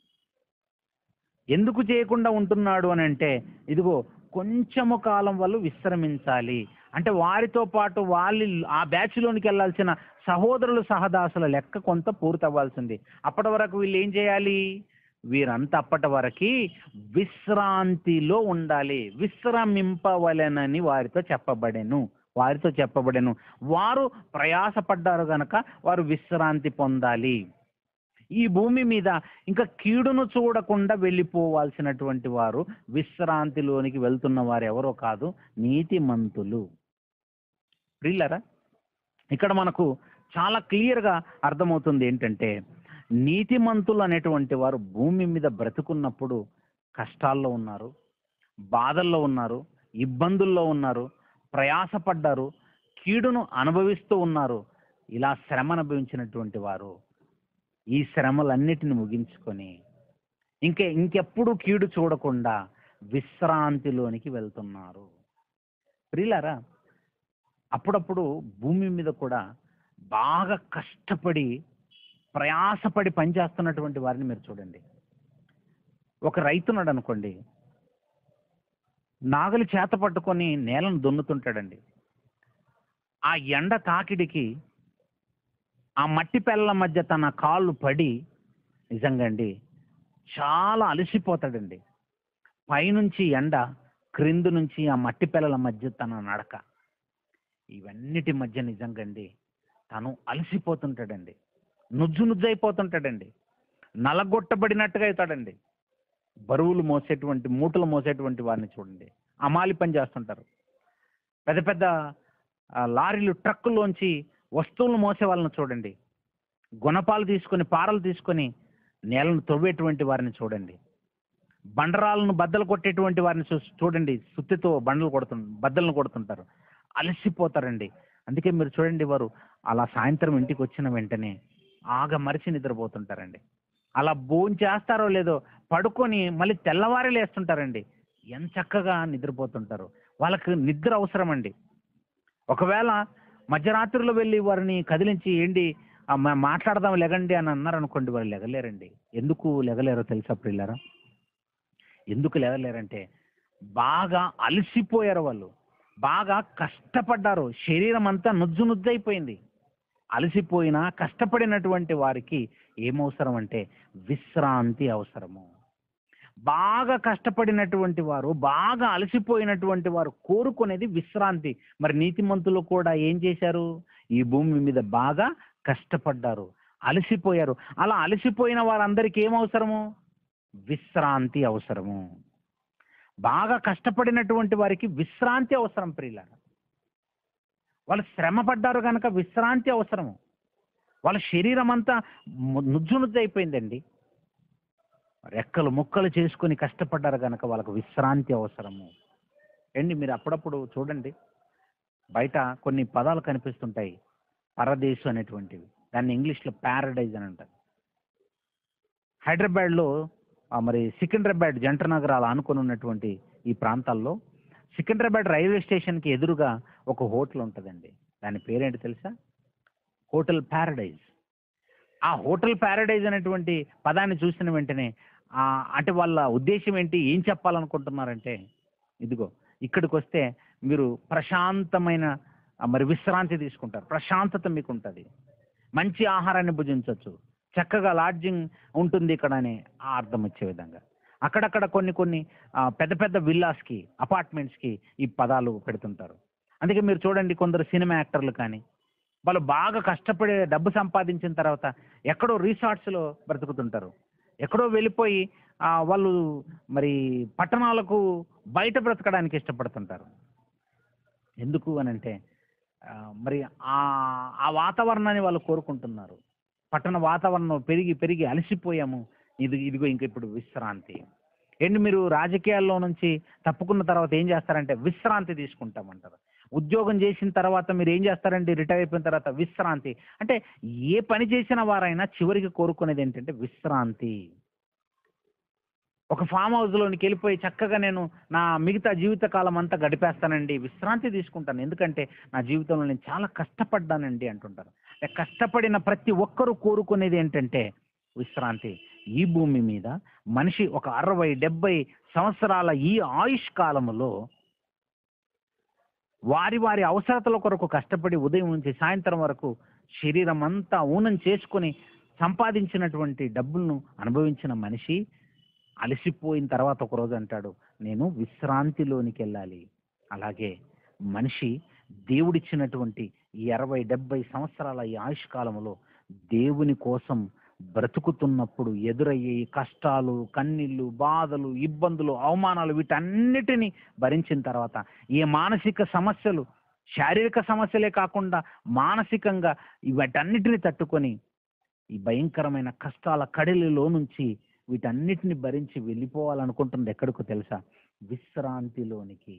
ఎందుకు చేయకుండా ఉంటున్నాడు అని అంటే ఇదిగో కొంచెము కాలం వాళ్ళు విశ్రమించాలి అంటే వారితో పాటు వాళ్ళు ఆ బ్యాచ్లోనికి వెళ్ళాల్సిన సహోదరులు సహదాసుల లెక్క కొంత పూర్తి అవ్వాల్సింది అప్పటి వరకు వీళ్ళు ఏం చేయాలి వీరంతా అప్పటి వరకు విశ్రాంతిలో ఉండాలి విశ్రమింపవలెనని వారితో చెప్పబడెను వారితో చెప్పబడెను వారు ప్రయాసపడ్డారు గనక వారు విశ్రాంతి పొందాలి ఈ భూమి మీద ఇంకా కీడును చూడకుండా వెళ్ళిపోవాల్సినటువంటి వారు విశ్రాంతిలోనికి వెళ్తున్న వారు ఎవరో కాదు నీతిమంతులు ప్రిల్లరా ఇక్కడ మనకు చాలా క్లియర్గా అర్థమవుతుంది ఏంటంటే నీతిమంతులు అనేటువంటి వారు భూమి మీద బ్రతుకున్నప్పుడు కష్టాల్లో ఉన్నారు బాధల్లో ఉన్నారు ఇబ్బందుల్లో ఉన్నారు ప్రయాసపడ్డారు కీడును అనుభవిస్తూ ఉన్నారు ఇలా శ్రమ అనుభవించినటువంటి వారు ఈ శ్రమలన్నిటిని ముగించుకొని ఇంకే ఇంకెప్పుడు కీడు చూడకుండా విశ్రాంతిలోనికి వెళ్తున్నారు ప్రియులారా అప్పుడప్పుడు భూమి మీద కూడా బాగా కష్టపడి ప్రయాసపడి పనిచేస్తున్నటువంటి వారిని మీరు చూడండి ఒక రైతున్నాడు అనుకోండి నాగలి చేత పట్టుకొని నేలను దున్నుతుంటాడండి ఆ ఎండ తాకిడికి ఆ మట్టి పెళ్ళ మధ్య తన కాళ్ళు పడి నిజంగా అండి చాలా అలసిపోతాడండి పైనుంచి ఎండ క్రింద నుంచి ఆ మట్టి పిల్లల మధ్య తన నడక ఇవన్నిటి మధ్య నిజంగండి తను అలసిపోతుంటాడండి నుజ్జు నుజ్జు అయిపోతుంటాడండి నలగొట్టబడినట్టుగా అవుతాడండి బరువులు మోసేటువంటి మూటలు మోసేటువంటి వారిని చూడండి అమాలి పని చేస్తుంటారు పెద్ద పెద్ద ఆ, లారీలు ట్రక్కుల్లోంచి వస్తువులు మోసే వాళ్ళని చూడండి గుణపాలు తీసుకొని పారలు తీసుకొని నేలను తవ్వేటువంటి వారిని చూడండి బండరాలను బద్దలు కొట్టేటువంటి వారిని చూ చూడండి సుత్తితో బండలు కొడుతు బద్దలను కొడుతుంటారు అలసిపోతారండి అందుకే మీరు చూడండి వారు అలా సాయంత్రం ఇంటికి వచ్చిన వెంటనే ఆగ మరిచి నిద్రపోతుంటారండి అలా భోజనం చేస్తారో లేదో పడుకొని మళ్ళీ తెల్లవారి లేస్తుంటారండి ఎంత చక్కగా నిద్రపోతుంటారు వాళ్ళకి నిద్ర అవసరం అండి ఒకవేళ మధ్యరాత్రిలో వెళ్ళి వారిని కదిలించి ఏంటి ఆ, మా- మాట్లాడదాం లెగండి అని అన్నారు అనుకోండి వారు లెగలేరండి ఎందుకు లెగలేరో తెలుసా ప్రియులారా ఎందుకు లేవలేరంటే బాగా అలసిపోయారు వాళ్ళు బాగా కష్టపడ్డారు శరీరం అంతా నుజ్జు నుజ్జైపోయింది అలసిపోయిన కష్టపడినటువంటి వారికి ఏమవసరం అంటే విశ్రాంతి అవసరము బాగా కష్టపడినటువంటి వారు బాగా అలసిపోయినటువంటి వారు కోరుకునేది విశ్రాంతి మరి నీతిమంతులు కూడా ఏం చేశారు ఈ భూమి మీద బాగా కష్టపడ్డారు అలసిపోయారు అలా అలసిపోయిన వారందరికీ ఏం అవసరము విశ్రాంతి అవసరము బాగా కష్టపడినటువంటి వారికి విశ్రాంతి అవసరం ప్రియుల వాళ్ళు శ్రమ పడ్డారు కనుక విశ్రాంతి అవసరము వాళ్ళ శరీరం అంతా ము- నుజ్జు నుజ్జు అయిపోయిందండి రెక్కలు ముక్కలు చేసుకొని కష్టపడ్డారు కనుక వాళ్ళకు విశ్రాంతి అవసరము ఏండి మీరు అప్పుడప్పుడు చూడండి బయట కొన్ని పదాలు కనిపిస్తుంటాయి పరదేశు అనేటువంటివి దాన్ని ఇంగ్లీష్లో ప్యారడైజ్ అని అంటారు హైదరాబాద్లో ఆ, మరి సికింద్రాబాద్ జంట నగరాలు ఆనుకొని ఉన్నటువంటి ఈ ప్రాంతాల్లో సికింద్రాబాద్ రైల్వే స్టేషన్కి ఎదురుగా ఒక హోటల్ ఉంటుందండి దాని పేరేంటి తెలుసా హోటల్ ప్యారడైజ్ ఆ హోటల్ ప్యారడైజ్ అనేటువంటి పదాన్ని చూసిన వెంటనే ఆ, అంటే వాళ్ళ ఉద్దేశం ఏంటి ఏం చెప్పాలనుకుంటున్నారంటే ఇదిగో ఇక్కడికి వస్తే మీరు ప్రశాంతమైన ఆ, మరి విశ్రాంతి తీసుకుంటారు ప్రశాంతత మీకు ఉంటుంది మంచి ఆహారాన్ని భుజించవచ్చు చక్కగా లాడ్జింగ్ ఉంటుంది ఇక్కడ అని ఆ అర్థం వచ్చే విధంగా అక్కడక్కడ కొన్ని కొన్ని ఆ, పెద్ద పెద్ద విల్లాస్కి అపార్ట్మెంట్స్కి ఈ పదాలు పెడుతుంటారు అందుకే మీరు చూడండి కొందరు సినిమా యాక్టర్లు కానీ వాళ్ళు బాగా కష్టపడి డబ్బు సంపాదించిన తర్వాత ఎక్కడో రిసార్ట్స్లో బ్రతుకుతుంటారు ఎక్కడో వెళ్ళిపోయి ఆ, వాళ్ళు మరి పట్టణాలకు బయట బ్రతకడానికి ఇష్టపడుతుంటారు ఎందుకు అని అంటే ఆ, మరి ఆ ఆ వాతావరణాన్ని వాళ్ళు కోరుకుంటున్నారు పట్టణ వాతావరణం పెరిగి పెరిగి అలసిపోయాము ఇది ఇదిగో ఇంక ఇప్పుడు విశ్రాంతి ఏంటి మీరు రాజకీయాల్లో నుంచి తప్పుకున్న తర్వాత ఏం చేస్తారంటే విశ్రాంతి తీసుకుంటామంటారు ఉద్యోగం చేసిన తర్వాత మీరు ఏం చేస్తారండి రిటైర్ అయిపోయిన తర్వాత విశ్రాంతి అంటే ఏ పని చేసిన వారైనా చివరికి కోరుకునేది ఏంటంటే విశ్రాంతి ఒక ఫామ్ హౌస్లోనికి వెళ్ళిపోయి చక్కగా నేను నా మిగతా జీవితకాలం అంతా గడిపేస్తానండి విశ్రాంతి తీసుకుంటాను ఎందుకంటే నా జీవితంలో నేను చాలా కష్టపడ్డానండి అంటుంటారు అంటే కష్టపడిన ప్రతి ఒక్కరూ కోరుకునేది ఏంటంటే విశ్రాంతి ఈ భూమి మీద మనిషి ఒక అరవై డెబ్బై సంవత్సరాల ఈ ఆయుష్ కాలములో వారి వారి అవసరతల కొరకు కష్టపడి ఉదయం నుంచి సాయంత్రం వరకు శరీరం అంతా ఊనం చేసుకొని సంపాదించినటువంటి డబ్బులను అనుభవించిన మనిషి అలసిపోయిన తర్వాత ఒక రోజు అంటాడు నేను విశ్రాంతిలోనికి వెళ్ళాలి అలాగే మనిషి దేవుడిచ్చినటువంటి ఈ అరవై డెబ్బై సంవత్సరాల ఈ ఆయుష్ కాలంలో దేవుని కోసం బ్రతుకుతున్నప్పుడు ఎదురయ్యే ఈ కష్టాలు కన్నీళ్ళు బాధలు ఇబ్బందులు అవమానాలు వీటన్నిటిని భరించిన తర్వాత ఏ మానసిక సమస్యలు శారీరక సమస్యలే కాకుండా మానసికంగా వీటన్నిటిని తట్టుకొని ఈ భయంకరమైన కష్టాల కడిలిలో నుంచి వీటన్నిటిని భరించి వెళ్ళిపోవాలనుకుంటుంది ఎక్కడికో తెలుసా విశ్రాంతిలోనికి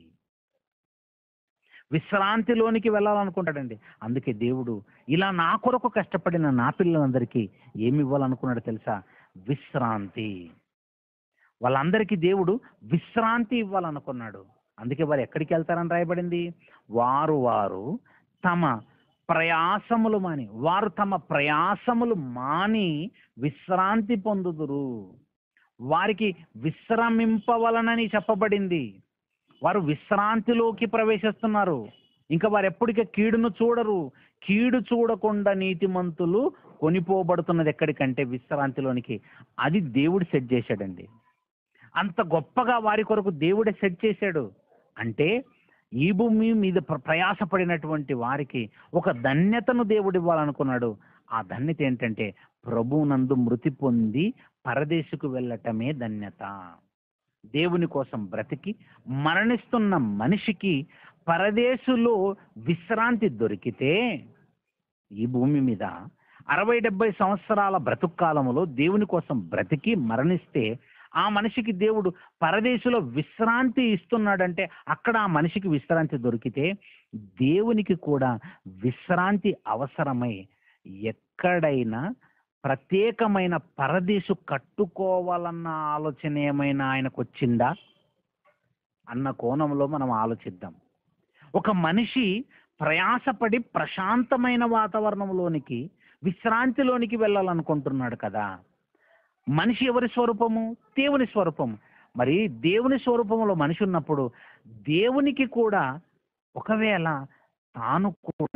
విశ్రాంతిలోనికి వెళ్ళాలనుకుంటాడండి అందుకే దేవుడు ఇలా నా కొరకు కష్టపడిన నా పిల్లలందరికీ ఏమి ఇవ్వాలనుకున్నాడు తెలుసా విశ్రాంతి వాళ్ళందరికీ దేవుడు విశ్రాంతి ఇవ్వాలనుకున్నాడు అందుకే వారు ఎక్కడికి వెళ్తారని రాయబడింది వారు వారు తమ ప్రయాసములు మాని వారు తమ ప్రయాసములు మాని విశ్రాంతి పొందుదురు వారికి విశ్రమింపవలనని చెప్పబడింది వారు విశ్రాంతిలోకి ప్రవేశిస్తున్నారు ఇంకా వారు ఎప్పటికీ కీడును చూడరు కీడు చూడకుండా నీతిమంతులు కొనిపోబడుతున్నది ఎక్కడికంటే విశ్రాంతిలోనికి అది దేవుడు సెట్ చేశాడండి అంత గొప్పగా వారి కొరకు దేవుడే సెట్ చేశాడు అంటే ఈ భూమి మీద ప్ర- ప్రయాసపడినటువంటి వారికి ఒక ధన్యతను దేవుడు ఇవ్వాలనుకున్నాడు ఆ ధన్యత ఏంటంటే ప్రభువునందు మృతి పొంది పరదేశుకు వెళ్ళటమే ధన్యత దేవుని కోసం బ్రతికి మరణిస్తున్న మనిషికి పరదేశులో విశ్రాంతి దొరికితే ఈ భూమి మీద అరవై డెబ్బై సంవత్సరాల బ్రతుకు కాలములో దేవుని కోసం బ్రతికి మరణిస్తే ఆ మనిషికి దేవుడు పరదేశంలో విశ్రాంతి ఇస్తున్నాడంటే అక్కడ ఆ మనిషికి విశ్రాంతి దొరికితే దేవునికి కూడా విశ్రాంతి అవసరమై ఎక్కడైనా ప్రత్యేకమైన పరదేశు కట్టుకోవాలన్న ఆలోచన ఏమైనా ఆయనకు వచ్చిందా అన్న కోణంలో మనం ఆలోచిద్దాం ఒక మనిషి ప్రయాసపడి ప్రశాంతమైన వాతావరణంలోనికి విశ్రాంతిలోనికి వెళ్ళాలనుకుంటున్నాడు కదా మనిషి ఎవరి స్వరూపము దేవుని స్వరూపము మరి దేవుని స్వరూపంలో మనిషి ఉన్నప్పుడు దేవునికి కూడా ఒకవేళ తాను కూడా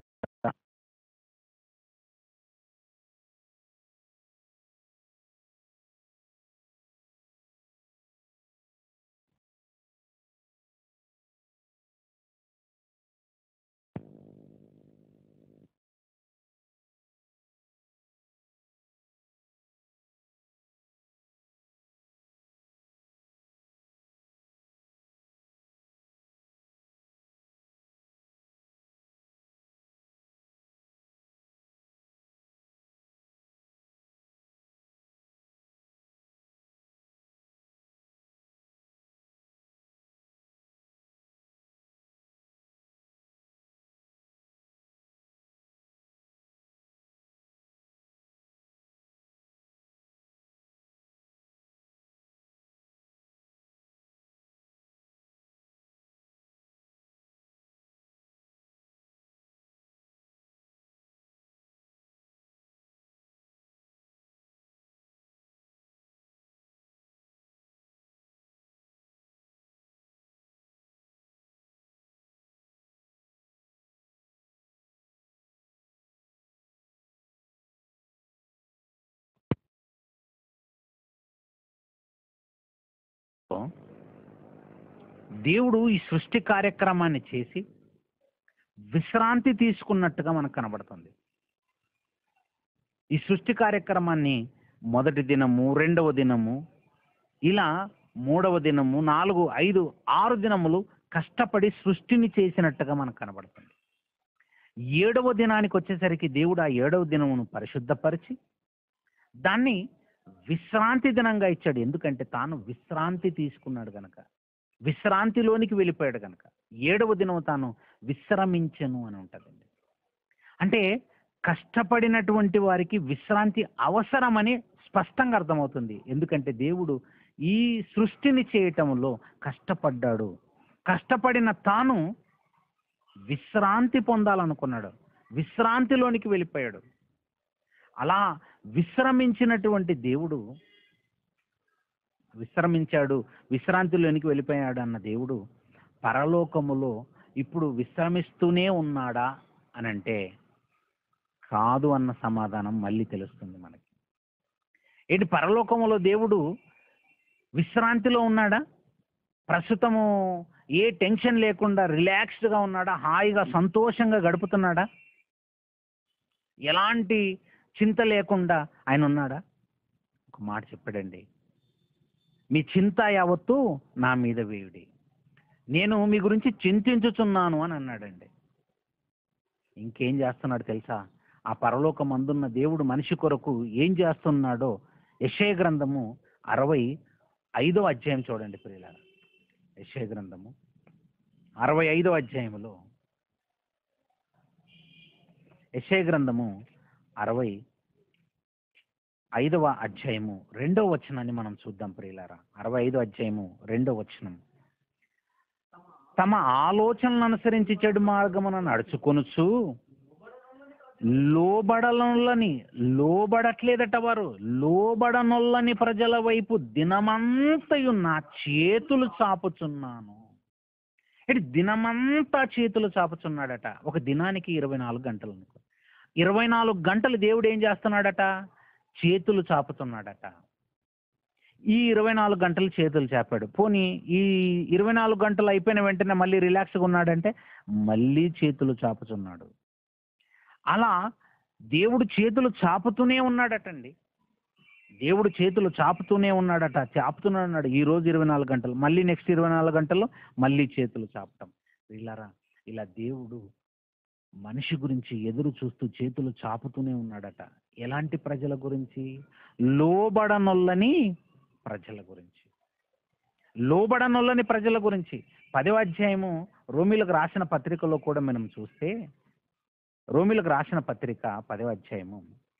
దేవుడు ఈ సృష్టి కార్యక్రమాన్ని చేసి విశ్రాంతి తీసుకున్నట్టుగా మనకు కనబడుతుంది ఈ సృష్టి కార్యక్రమాన్ని మొదటి దినము రెండవ దినము ఇలా మూడవ దినము నాలుగు ఐదు ఆరు దినములు కష్టపడి సృష్టిని చేసినట్టుగా మనకు కనబడుతుంది ఏడవ దినానికి వచ్చేసరికి దేవుడు ఆ ఏడవ దినమును పరిశుద్ధపరిచి దాన్ని విశ్రాంతి దినంగా ఇచ్చాడు ఎందుకంటే తాను విశ్రాంతి తీసుకున్నాడు గనక విశ్రాంతిలోనికి వెళ్ళిపోయాడు కనుక ఏడవ దినం తాను విశ్రమించను అని ఉంటుందండి అంటే కష్టపడినటువంటి వారికి విశ్రాంతి అవసరమని స్పష్టంగా అర్థమవుతుంది ఎందుకంటే దేవుడు ఈ సృష్టిని చేయటంలో కష్టపడ్డాడు కష్టపడిన తాను విశ్రాంతి పొందాలనుకున్నాడు విశ్రాంతిలోనికి వెళ్ళిపోయాడు అలా విశ్రమించినటువంటి దేవుడు విశ్రమించాడు విశ్రాంతిలోనికి వెళ్ళిపోయాడు అన్న దేవుడు పరలోకములో ఇప్పుడు విశ్రమిస్తూనే ఉన్నాడా అని అంటే కాదు అన్న సమాధానం మళ్ళీ తెలుస్తుంది మనకి ఏంటి పరలోకములో దేవుడు విశ్రాంతిలో ఉన్నాడా ప్రస్తుతము ఏ టెన్షన్ లేకుండా రిలాక్స్డ్గా ఉన్నాడా హాయిగా సంతోషంగా గడుపుతున్నాడా ఎలాంటి చింత లేకుండా ఆయన ఉన్నాడా ఒక మాట చెప్పాడండి మీ చింత యావత్తు నా మీద వేయుడి నేను మీ గురించి చింతించుచున్నాను అని అన్నాడండి ఇంకేం చేస్తున్నాడు తెలుసా ఆ పరలోకం అందున్న దేవుడు మనిషి కొరకు ఏం చేస్తున్నాడో యశయ గ్రంథము అరవై ఐదో అధ్యాయం చూడండి ప్రియుల యశయ గ్రంథము అరవై ఐదో అధ్యాయములో యశయ గ్రంథము అరవై ఐదవ అధ్యాయము రెండవ వచనాన్ని మనం చూద్దాం ప్రియులారా అరవై ఐదో అధ్యాయము రెండవ వచనం తమ ఆలోచనలను అనుసరించి చెడు మార్గమున నడుచుకొనుచు లోబడలని లోబడట్లేదట వారు లోబడనొల్లని ప్రజల వైపు దినమంతయు నా చేతులు చాపుచున్నాను ఇటు దినమంతా చేతులు చాపుచున్నాడట ఒక దినానికి ఇరవై నాలుగు గంటలు అనుకో ఇరవై నాలుగు గంటలు దేవుడు ఏం చేస్తున్నాడట చేతులు చాపుతున్నాడట ఈ ఇరవై నాలుగు గంటలు చేతులు చాపాడు పోనీ ఈ ఇరవై నాలుగు గంటలు అయిపోయిన వెంటనే మళ్ళీ రిలాక్స్గా ఉన్నాడంటే మళ్ళీ చేతులు చాపుచున్నాడు అలా దేవుడు చేతులు చాపుతూనే ఉన్నాడటండి దేవుడు చేతులు చాపుతూనే ఉన్నాడట చాపుతూనే ఉన్నాడు ఈ రోజు ఇరవై నాలుగు గంటలు మళ్ళీ నెక్స్ట్ ఇరవై నాలుగు గంటల్లో మళ్ళీ చేతులు చాపటం వీళ్ళారా ఇలా దేవుడు మనిషి గురించి ఎదురు చూస్తూ చేతులు చాపుతూనే ఉన్నాడట ఎలాంటి ప్రజల గురించి లోబడనొల్లని ప్రజల గురించి లోబడనొల్లని ప్రజల గురించి పదవ అధ్యాయము రోమిలకు రాసిన పత్రికలో కూడా మనం చూస్తే రోమిలకు రాసిన పత్రిక పదవ అధ్యాయము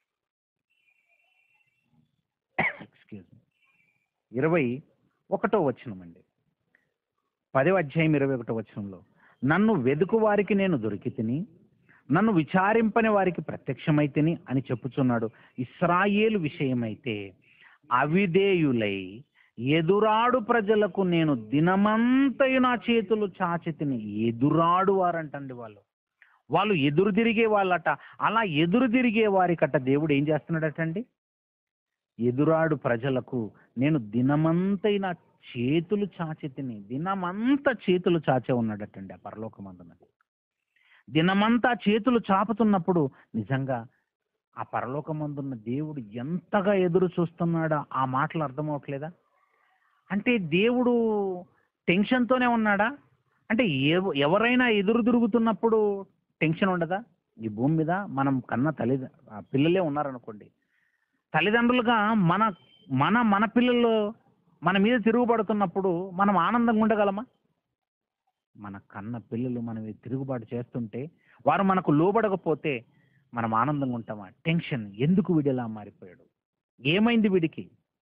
ఎక్స్క్యూజ్ ఇరవై ఒకటో వచనం అండి పదవ అధ్యాయం ఇరవై ఒకటో వచనంలో నన్ను వెదుకు వారికి నేను దొరికి తిని నన్ను విచారింపని వారికి ప్రత్యక్షమైతిని అని చెప్పుచున్నాడు ఇస్రాయేలు విషయమైతే అవిధేయులై ఎదురాడు ప్రజలకు నేను దినమంతయు నా చేతులు చాచి తిని ఎదురాడు వారంటండి వాళ్ళు వాళ్ళు ఎదురు తిరిగే వాళ్ళట అలా ఎదురు తిరిగే వారికట దేవుడు ఏం చేస్తున్నాడటండి ఎదురాడు ప్రజలకు నేను దినమంతై నా చేతులు చాచి తిని దినమంతా చేతులు చాచే ఉన్నాడటండి ఆ పరలోకమందున్నది దినమంతా చేతులు చాపుతున్నప్పుడు నిజంగా ఆ పరలోకమందున్న దేవుడు ఎంతగా ఎదురు చూస్తున్నాడో ఆ మాటలు అర్థమవట్లేదా అంటే దేవుడు టెన్షన్తోనే ఉన్నాడా అంటే ఎవ ఎవరైనా ఎదురు తిరుగుతున్నప్పుడు టెన్షన్ ఉండదా ఈ భూమి మీద మనం కన్న తల్లి ఆ పిల్లలే ఉన్నారనుకోండి తల్లిదండ్రులుగా మన మన మన పిల్లలు మన మీద తిరుగుబడుతున్నప్పుడు మనం ఆనందంగా ఉండగలమా మన కన్న పిల్లలు మన మీద తిరుగుబాటు చేస్తుంటే వారు మనకు లోబడకపోతే మనం ఆనందంగా ఉంటామా టెన్షన్ ఎందుకు వీడిలా మారిపోయాడు ఏమైంది వీడికి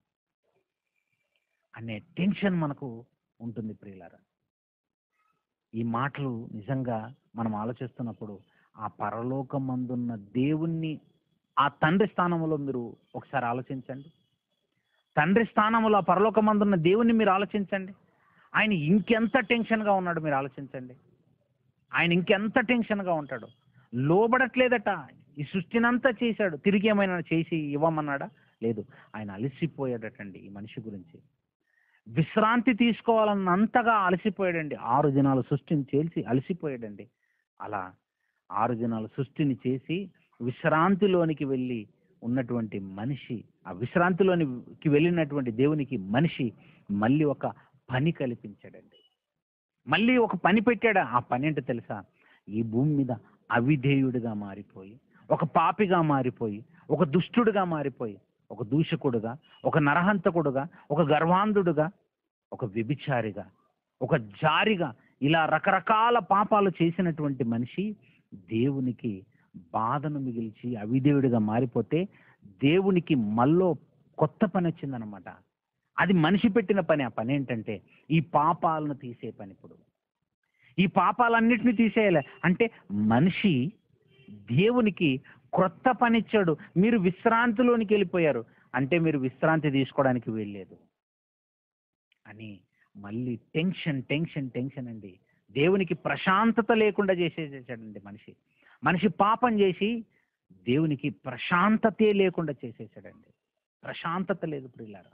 అనే టెన్షన్ మనకు ఉంటుంది ప్రియులారా ఈ మాటలు నిజంగా మనం ఆలోచిస్తున్నప్పుడు ఆ పరలోకమందున్న దేవుణ్ణి ఆ తండ్రి స్థానంలో మీరు ఒకసారి ఆలోచించండి తండ్రి స్థానంలో ఆ పరలోకమందున్న దేవుణ్ణి మీరు ఆలోచించండి ఆయన ఇంకెంత టెన్షన్గా ఉన్నాడు మీరు ఆలోచించండి ఆయన ఇంకెంత టెన్షన్గా ఉంటాడు లోబడట్లేదట ఈ సృష్టినంతా చేశాడు తిరిగి ఏమైనా చేసి ఇవ్వమన్నాడా లేదు ఆయన అలసిపోయాడటండి ఈ మనిషి గురించి విశ్రాంతి తీసుకోవాలన్నంతగా అలసిపోయాడండి ఆరు దినాలు సృష్టిని చేసి అలసిపోయాడండి అలా ఆరు దినాలు సృష్టిని చేసి విశ్రాంతిలోనికి వెళ్ళి ఉన్నటువంటి మనిషి ఆ విశ్రాంతిలోనికి వెళ్ళినటువంటి దేవునికి మనిషి మళ్ళీ ఒక పని కల్పించాడండి మళ్ళీ ఒక పని పెట్టాడు ఆ పని ఏంటో తెలుసా ఈ భూమి మీద అవిధేయుడిగా మారిపోయి ఒక పాపిగా మారిపోయి ఒక దుష్టుడుగా మారిపోయి ఒక దూషకుడుగా ఒక నరహంతకుడుగా ఒక గర్వాంధుడుగా ఒక వ్యభిచారిగా ఒక జారిగా ఇలా రకరకాల పాపాలు చేసినటువంటి మనిషి దేవునికి బాధను మిగిల్చి అవిధేయుడిగా మారిపోతే దేవునికి మళ్ళీ కొత్త పని వచ్చిందనమాట అది మనిషి పెట్టిన పని ఆ పని ఏంటంటే ఈ పాపాలను తీసే పని ఇప్పుడు ఈ పాపాలన్నిటిని తీసేయాలి అంటే మనిషి దేవునికి క్రొత్త పని ఇచ్చాడు మీరు విశ్రాంతిలోనికి వెళ్ళిపోయారు అంటే మీరు విశ్రాంతి తీసుకోవడానికి వెళ్ళలేదు అని మళ్ళీ టెన్షన్ టెన్షన్ టెన్షన్ అండి దేవునికి ప్రశాంతత లేకుండా చేసేసాడండి మనిషి మనిషి పాపం చేసి దేవునికి ప్రశాంతతే లేకుండా చేసేసాడండి ప్రశాంతత లేదు ప్రియులారా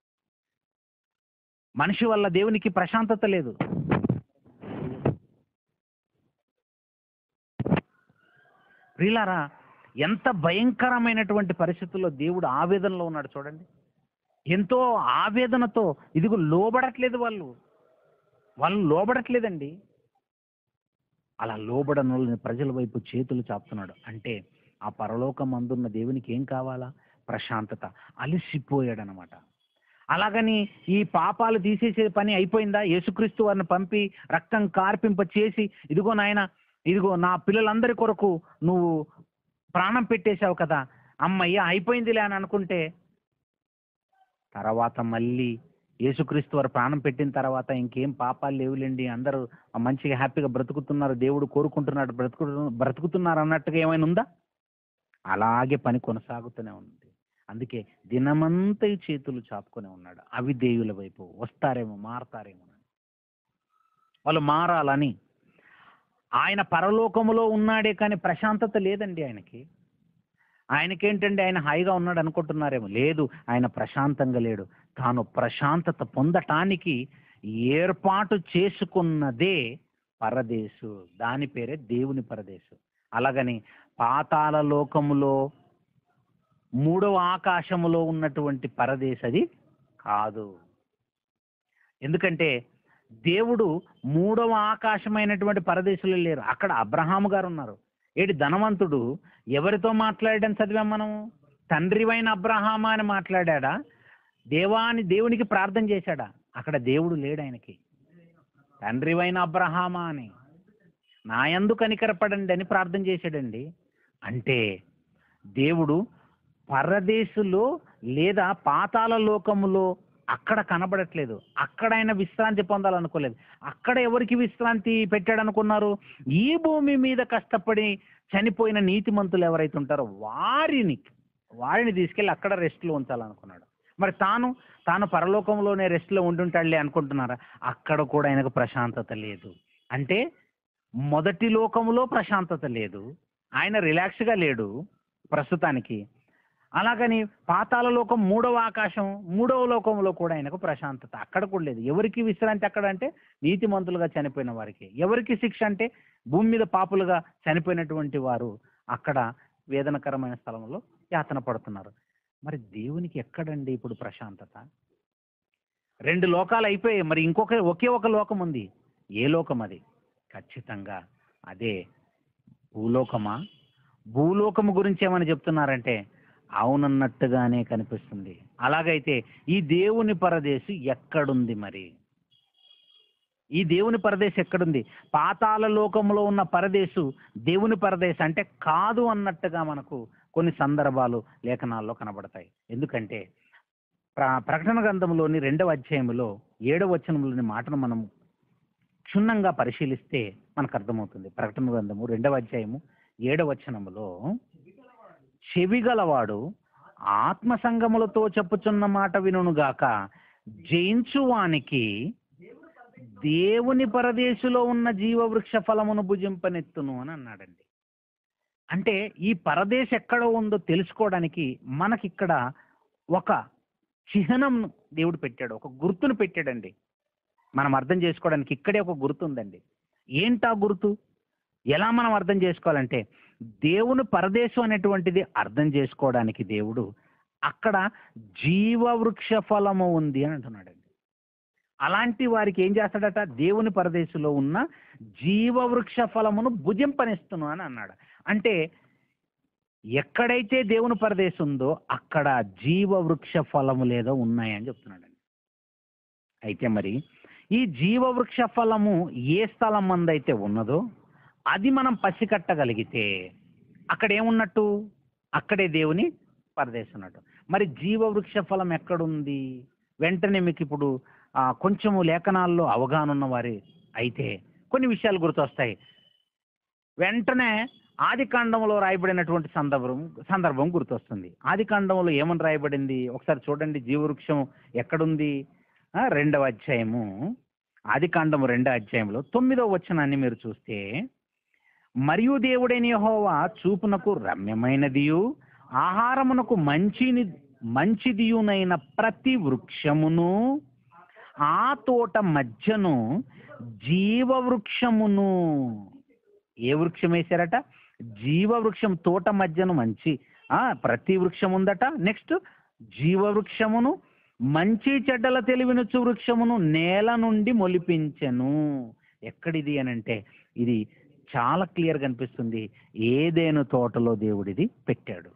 మనిషి వల్ల దేవునికి ప్రశాంతత లేదు ప్రియులారా ఎంత భయంకరమైనటువంటి పరిస్థితుల్లో దేవుడు ఆవేదనలో ఉన్నాడు చూడండి ఎంతో ఆవేదనతో ఇదిగో లోబడట్లేదు వాళ్ళు వాళ్ళు లోబడట్లేదండి అలా లోబడనులని ప్రజల వైపు చేతులు చాపుతున్నాడు అంటే ఆ పరలోకం అందున్న దేవునికి ఏం కావాలా ప్రశాంతత అలసిపోయాడనమాట అలాగని ఈ పాపాలు తీసేసే పని అయిపోయిందా యేసుక్రీస్తు వారిని పంపి రక్తం కార్పింప చేసి ఇదిగో నాయన ఇదిగో నా పిల్లలందరి కొరకు నువ్వు ప్రాణం పెట్టేశావు కదా అమ్మయ్య అయిపోయిందిలే అని అనుకుంటే తర్వాత మళ్ళీ యేసుక్రీస్తు వారు ప్రాణం పెట్టిన తర్వాత ఇంకేం పాపాలు లేవులేండి అందరూ మంచిగా హ్యాపీగా బ్రతుకుతున్నారు దేవుడు కోరుకుంటున్నాడు బ్రతుకు బ్రతుకుతున్నారు అన్నట్టుగా ఏమైనా ఉందా అలాగే పని కొనసాగుతూనే ఉంది అందుకే దినమంతా ఈ చేతులు చాపుకొని ఉన్నాడు అవిధేయుల వైపు వస్తారేమో మారతారేమో అని. వాళ్ళు మారాలని ఆయన పరలోకములో ఉన్నాడే కానీ ప్రశాంతత లేదండి ఆయనకి ఆయనకేంటండి ఆయన హాయిగా ఉన్నాడు అనుకుంటున్నారేమో లేదు ఆయన ప్రశాంతంగా లేడు తాను ప్రశాంతత పొందటానికి ఏర్పాటు చేసుకున్నదే పరదేశు దాని పేరే దేవుని పరదేశు అలాగని పాతాళ లోకములో మూడవ ఆకాశములో ఉన్నటువంటి పరదేశ్ అది కాదు ఎందుకంటే దేవుడు మూడవ ఆకాశమైనటువంటి పరదేశులు లేరు అక్కడ అబ్రహాము గారు ఉన్నారు ఏటి ధనవంతుడు ఎవరితో మాట్లాడని చదివాం మనం తండ్రివైన అబ్రహామా అని మాట్లాడా దేవాని దేవునికి ప్రార్థన చేశాడా అక్కడ దేవుడు లేడు ఆయనకి తండ్రివైన అబ్రహామా అని నాయందు కనికరపడండి అని ప్రార్థన చేశాడండి అంటే దేవుడు పరదేశులో లేదా పాతాల లోకములో అక్కడ కనబడట్లేదు అక్కడ ఆయన విశ్రాంతి పొందాలనుకోలేదు అక్కడ ఎవరికి విశ్రాంతి పెట్టాడు అనుకున్నారు ఈ భూమి మీద కష్టపడి చనిపోయిన నీతిమంతులు ఎవరైతే ఉంటారో వారిని వారిని తీసుకెళ్ళి అక్కడ రెస్ట్లో ఉంచాలనుకున్నాడు మరి తాను తాను పరలోకంలోనే రెస్ట్లో ఉండుంటాడులే అనుకుంటున్నారా అక్కడ కూడా ఆయనకు ప్రశాంతత లేదు అంటే మొదటి లోకములో ప్రశాంతత లేదు ఆయన రిలాక్స్గా లేడు ప్రస్తుతానికి అలాగని పాతాల లోకం మూడవ ఆకాశం మూడవ లోకంలో కూడా ఆయనకు ప్రశాంతత అక్కడ కూడా లేదు ఎవరికి విశ్రాంతి అక్కడ అంటే నీతిమంతులుగా చనిపోయిన వారికి ఎవరికి శిక్ష అంటే భూమి మీద పాపులుగా చనిపోయినటువంటి వారు అక్కడ వేదనకరమైన స్థలంలో యాతన పడుతున్నారు మరి దేవునికి ఎక్కడండి ఇప్పుడు ప్రశాంతత రెండు లోకాలు అయిపోయాయి మరి ఇంకొక ఒకే ఒక లోకం ఉంది ఏ లోకం అది ఖచ్చితంగా అదే భూలోకమా భూలోకము గురించి ఏమని చెప్తున్నారంటే అవునన్నట్టుగానే కనిపిస్తుంది అలాగైతే ఈ దేవుని పరదేశు ఎక్కడుంది మరి ఈ దేవుని పరదేశం ఎక్కడుంది పాతాల లోకంలో ఉన్న పరదేశు దేవుని పరదేశం అంటే కాదు అన్నట్టుగా మనకు కొన్ని సందర్భాలు లేఖనాల్లో కనబడతాయి ఎందుకంటే ప్ర ప్రకటన గ్రంథంలోని రెండవ అధ్యాయంలో ఏడవ వచనంలోని మాటను మనం క్షుణ్ణంగా పరిశీలిస్తే మనకు అర్థమవుతుంది ప్రకటన గ్రంథము రెండవ అధ్యాయము ఏడవ వచనములో చెవిగలవాడు ఆత్మ సంగములతో చెప్పుచున్న మాట వినుగాక జయించువానికి దేవుని పరదేశులో ఉన్న జీవవృక్ష ఫలమును భుజింపనెత్తును అని అన్నాడండి అంటే ఈ పరదేశ్ ఎక్కడ ఉందో తెలుసుకోవడానికి మనకిక్కడ ఒక చిహ్నం దేవుడు పెట్టాడు ఒక గుర్తును పెట్టాడండి మనం అర్థం చేసుకోవడానికి ఇక్కడే ఒక గుర్తు ఉందండి ఏంటా గుర్తు ఎలా మనం అర్థం చేసుకోవాలంటే దేవుని పరదేశం అనేటువంటిది అర్థం చేసుకోవడానికి దేవుడు అక్కడ జీవవృక్ష ఫలము ఉంది అని అంటున్నాడండి అలాంటి వారికి ఏం చేస్తాడట దేవుని పరదేశంలో ఉన్న జీవవృక్ష ఫలమును భుజింపనిస్తును అని అన్నాడు అంటే ఎక్కడైతే దేవుని పరదేశం ఉందో అక్కడ జీవవృక్ష ఫలము లేదో ఉన్నాయని చెప్తున్నాడండి అయితే మరి ఈ జీవవృక్ష ఫలము ఏ స్థలం మందైతే ఉన్నదో అది మనం పసికట్టగలిగితే అక్కడ ఏమున్నట్టు అక్కడే దేవుని పరదేశం ఉన్నట్టు మరి జీవవృక్ష ఫలం ఎక్కడుంది వెంటనే మీకు ఇప్పుడు ఆ, కొంచెము లేఖనాల్లో అవగాహన ఉన్న వారి అయితే కొన్ని విషయాలు గుర్తొస్తాయి వెంటనే ఆది కాండంలో రాయబడినటువంటి సందర్భం సందర్భం గుర్తొస్తుంది ఆది కాండంలో ఏమని రాయబడింది ఒకసారి చూడండి జీవవృక్షం ఎక్కడుంది ఆ, రెండవ అధ్యాయము ఆది కాండము రెండవ అధ్యాయంలో తొమ్మిదవ వచనాన్ని మీరు చూస్తే మరియు దేవుడైన యెహోవా చూపునకు రమ్యమైనదియు ఆహారమునకు మంచిని మంచిదియునైన ప్రతి వృక్షమును ఆ తోట మధ్యను జీవవృక్షమును ఏ వృక్షం వేశారట జీవవృక్షం తోట మధ్యను మంచి ఆ ప్రతి వృక్షం ఉందట నెక్స్ట్ జీవవృక్షమును మంచి చెడ్డల తెలివినుచు వృక్షమును నేల నుండి మొలిపించెను ఎక్కడిది అని అంటే ఇది చాలా క్లియర్ కనిపిస్తుంది ఏదేను తోటలో దేవుడిది పెట్టాడు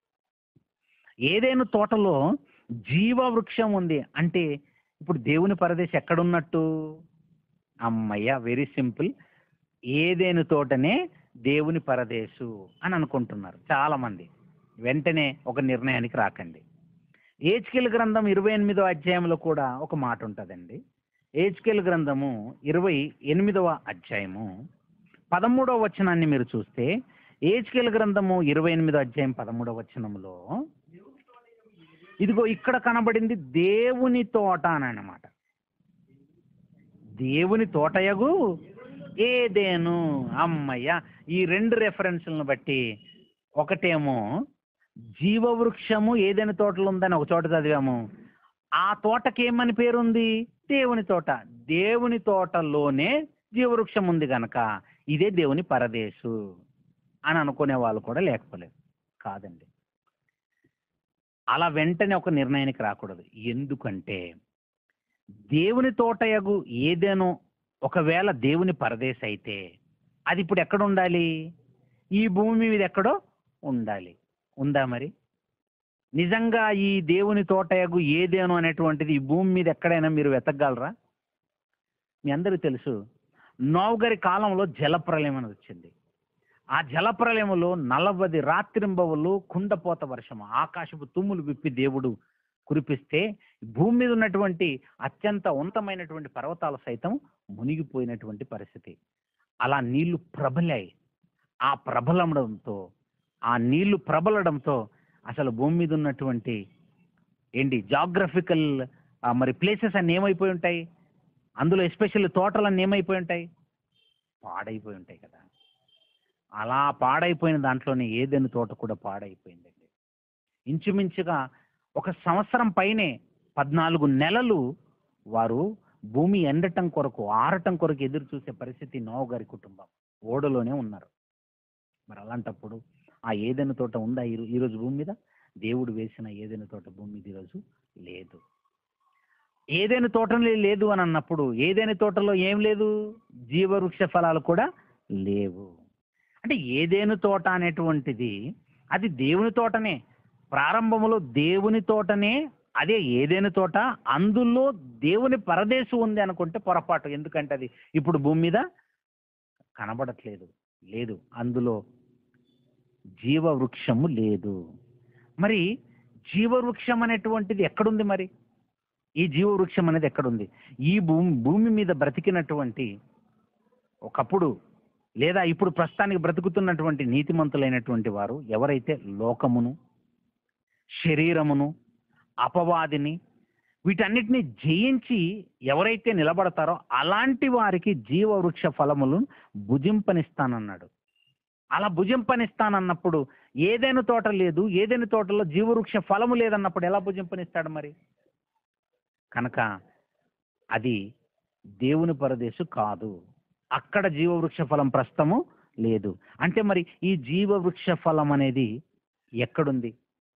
ఏదేను తోటలో జీవవృక్షం ఉంది అంటే ఇప్పుడు దేవుని పరదేశం ఎక్కడున్నట్టు అమ్మయ్య వెరీ సింపుల్ ఏదేను తోటనే దేవుని పరదేశు అని అనుకుంటున్నారు చాలా మంది వెంటనే ఒక నిర్ణయానికి రాకండి ఏజ్కెల్ గ్రంథం ఇరవై ఎనిమిదో అధ్యాయంలో కూడా ఒక మాట ఉంటుందండి ఏజ్కెల్ గ్రంథము ఇరవై ఎనిమిదవ అధ్యాయము పదమూడవ వచనాన్ని మీరు చూస్తే ఏజ్కెల్ గ్రంథము ఇరవై ఎనిమిదో అధ్యాయం పదమూడవ వచనంలో ఇదిగో ఇక్కడ కనబడింది దేవుని తోట అని అన్నమాట దేవుని తోటయగు ఏదేను అమ్మయ్య ఈ రెండు రెఫరెన్స్లను బట్టి ఒకటేమో జీవవృక్షము ఏదైనా తోటలో ఉందని ఒక చోట చదివాము ఆ తోటకి ఏమని పేరుంది దేవుని తోట దేవుని తోటలోనే జీవవృక్షం ఉంది గనక ఇదే దేవుని పరదేశు అని అనుకునే వాళ్ళు కూడా లేకపోలేదు కాదండి అలా వెంటనే ఒక నిర్ణయానికి రాకూడదు ఎందుకంటే దేవుని తోటయగు ఏదేనో ఒకవేళ దేవుని పరదేశ అయితే అది ఇప్పుడు ఎక్కడ ఉండాలి ఈ భూమి మీద ఎక్కడో ఉండాలి ఉందా మరి నిజంగా ఈ దేవుని తోటయగు ఏదేనో అనేటువంటిది ఈ భూమి మీద ఎక్కడైనా మీరు వెతకగలరా మీ అందరికీ తెలుసు నోవగరి కాలంలో జలప్రలయం అనేది వచ్చింది ఆ జలప్రలయములో నలభది రాత్రింబవులు కుండపోత వర్షం ఆకాశపు తుమ్ములు విప్పి దేవుడు కురిపిస్తే భూమి మీద ఉన్నటువంటి అత్యంత ఉన్నతమైనటువంటి పర్వతాలు సైతం మునిగిపోయినటువంటి పరిస్థితి అలా నీళ్లు ప్రబలాయి ఆ ప్రబలడంతో ఆ నీళ్లు ప్రబలడంతో అసలు భూమి మీద ఉన్నటువంటి ఏంటి జాగ్రఫికల్ మరి ప్లేసెస్ అన్ని ఏమైపోయి ఉంటాయి అందులో ఎస్పెషల్లీ తోటలన్నీ ఏమైపోయి ఉంటాయి పాడైపోయి ఉంటాయి కదా అలా పాడైపోయిన దాంట్లోనే ఏదైనా తోట కూడా పాడైపోయిందండి ఇంచుమించుగా ఒక సంవత్సరం పైనే పద్నాలుగు నెలలు వారు భూమి ఎండటం కొరకు ఆరటం కొరకు ఎదురు చూసే పరిస్థితి నోవు గారి కుటుంబం ఓడలోనే ఉన్నారు మరి అలాంటప్పుడు ఆ ఏదైనా తోట ఉందా ఈ రో- ఈరోజు భూమి మీద దేవుడు వేసిన ఏదైనా తోట భూమి మీద ఈరోజు లేదు ఏదైనా తోటలో లేదు అని అన్నప్పుడు ఏదైనా తోటలో ఏం లేదు జీవవృక్ష ఫలాలు కూడా లేవు అంటే ఏదేను తోట అనేటువంటిది అది దేవుని తోటనే ప్రారంభంలో దేవుని తోటనే అదే ఏదేను తోట అందులో దేవుని పరదేశం ఉంది అనుకుంటే పొరపాటు ఎందుకంటే అది ఇప్పుడు భూమి మీద కనబడట్లేదు లేదు అందులో జీవవృక్షము లేదు మరి జీవవృక్షం అనేటువంటిది ఎక్కడుంది మరి ఈ జీవవృక్షం అనేది ఎక్కడుంది ఈ భూమి భూమి మీద బ్రతికినటువంటి ఒకప్పుడు లేదా ఇప్పుడు ప్రస్తుతానికి బ్రతుకుతున్నటువంటి నీతిమంతులైనటువంటి వారు ఎవరైతే లోకమును శరీరమును అపవాదిని వీటన్నిటిని జయించి ఎవరైతే నిలబడతారో అలాంటి వారికి జీవవృక్ష ఫలములను భుజింపనిస్తానన్నాడు అలా భుజింపనిస్తానన్నప్పుడు ఏదైనా తోట లేదు ఏదైనా తోటలో జీవవృక్ష ఫలము లేదన్నప్పుడు ఎలా భుజింపనిస్తాడు మరి కనుక అది దేవుని పరదేశు కాదు అక్కడ జీవవృక్ష ఫలం ప్రస్తుతము లేదు అంటే మరి ఈ జీవవృక్ష ఫలం అనేది ఎక్కడుంది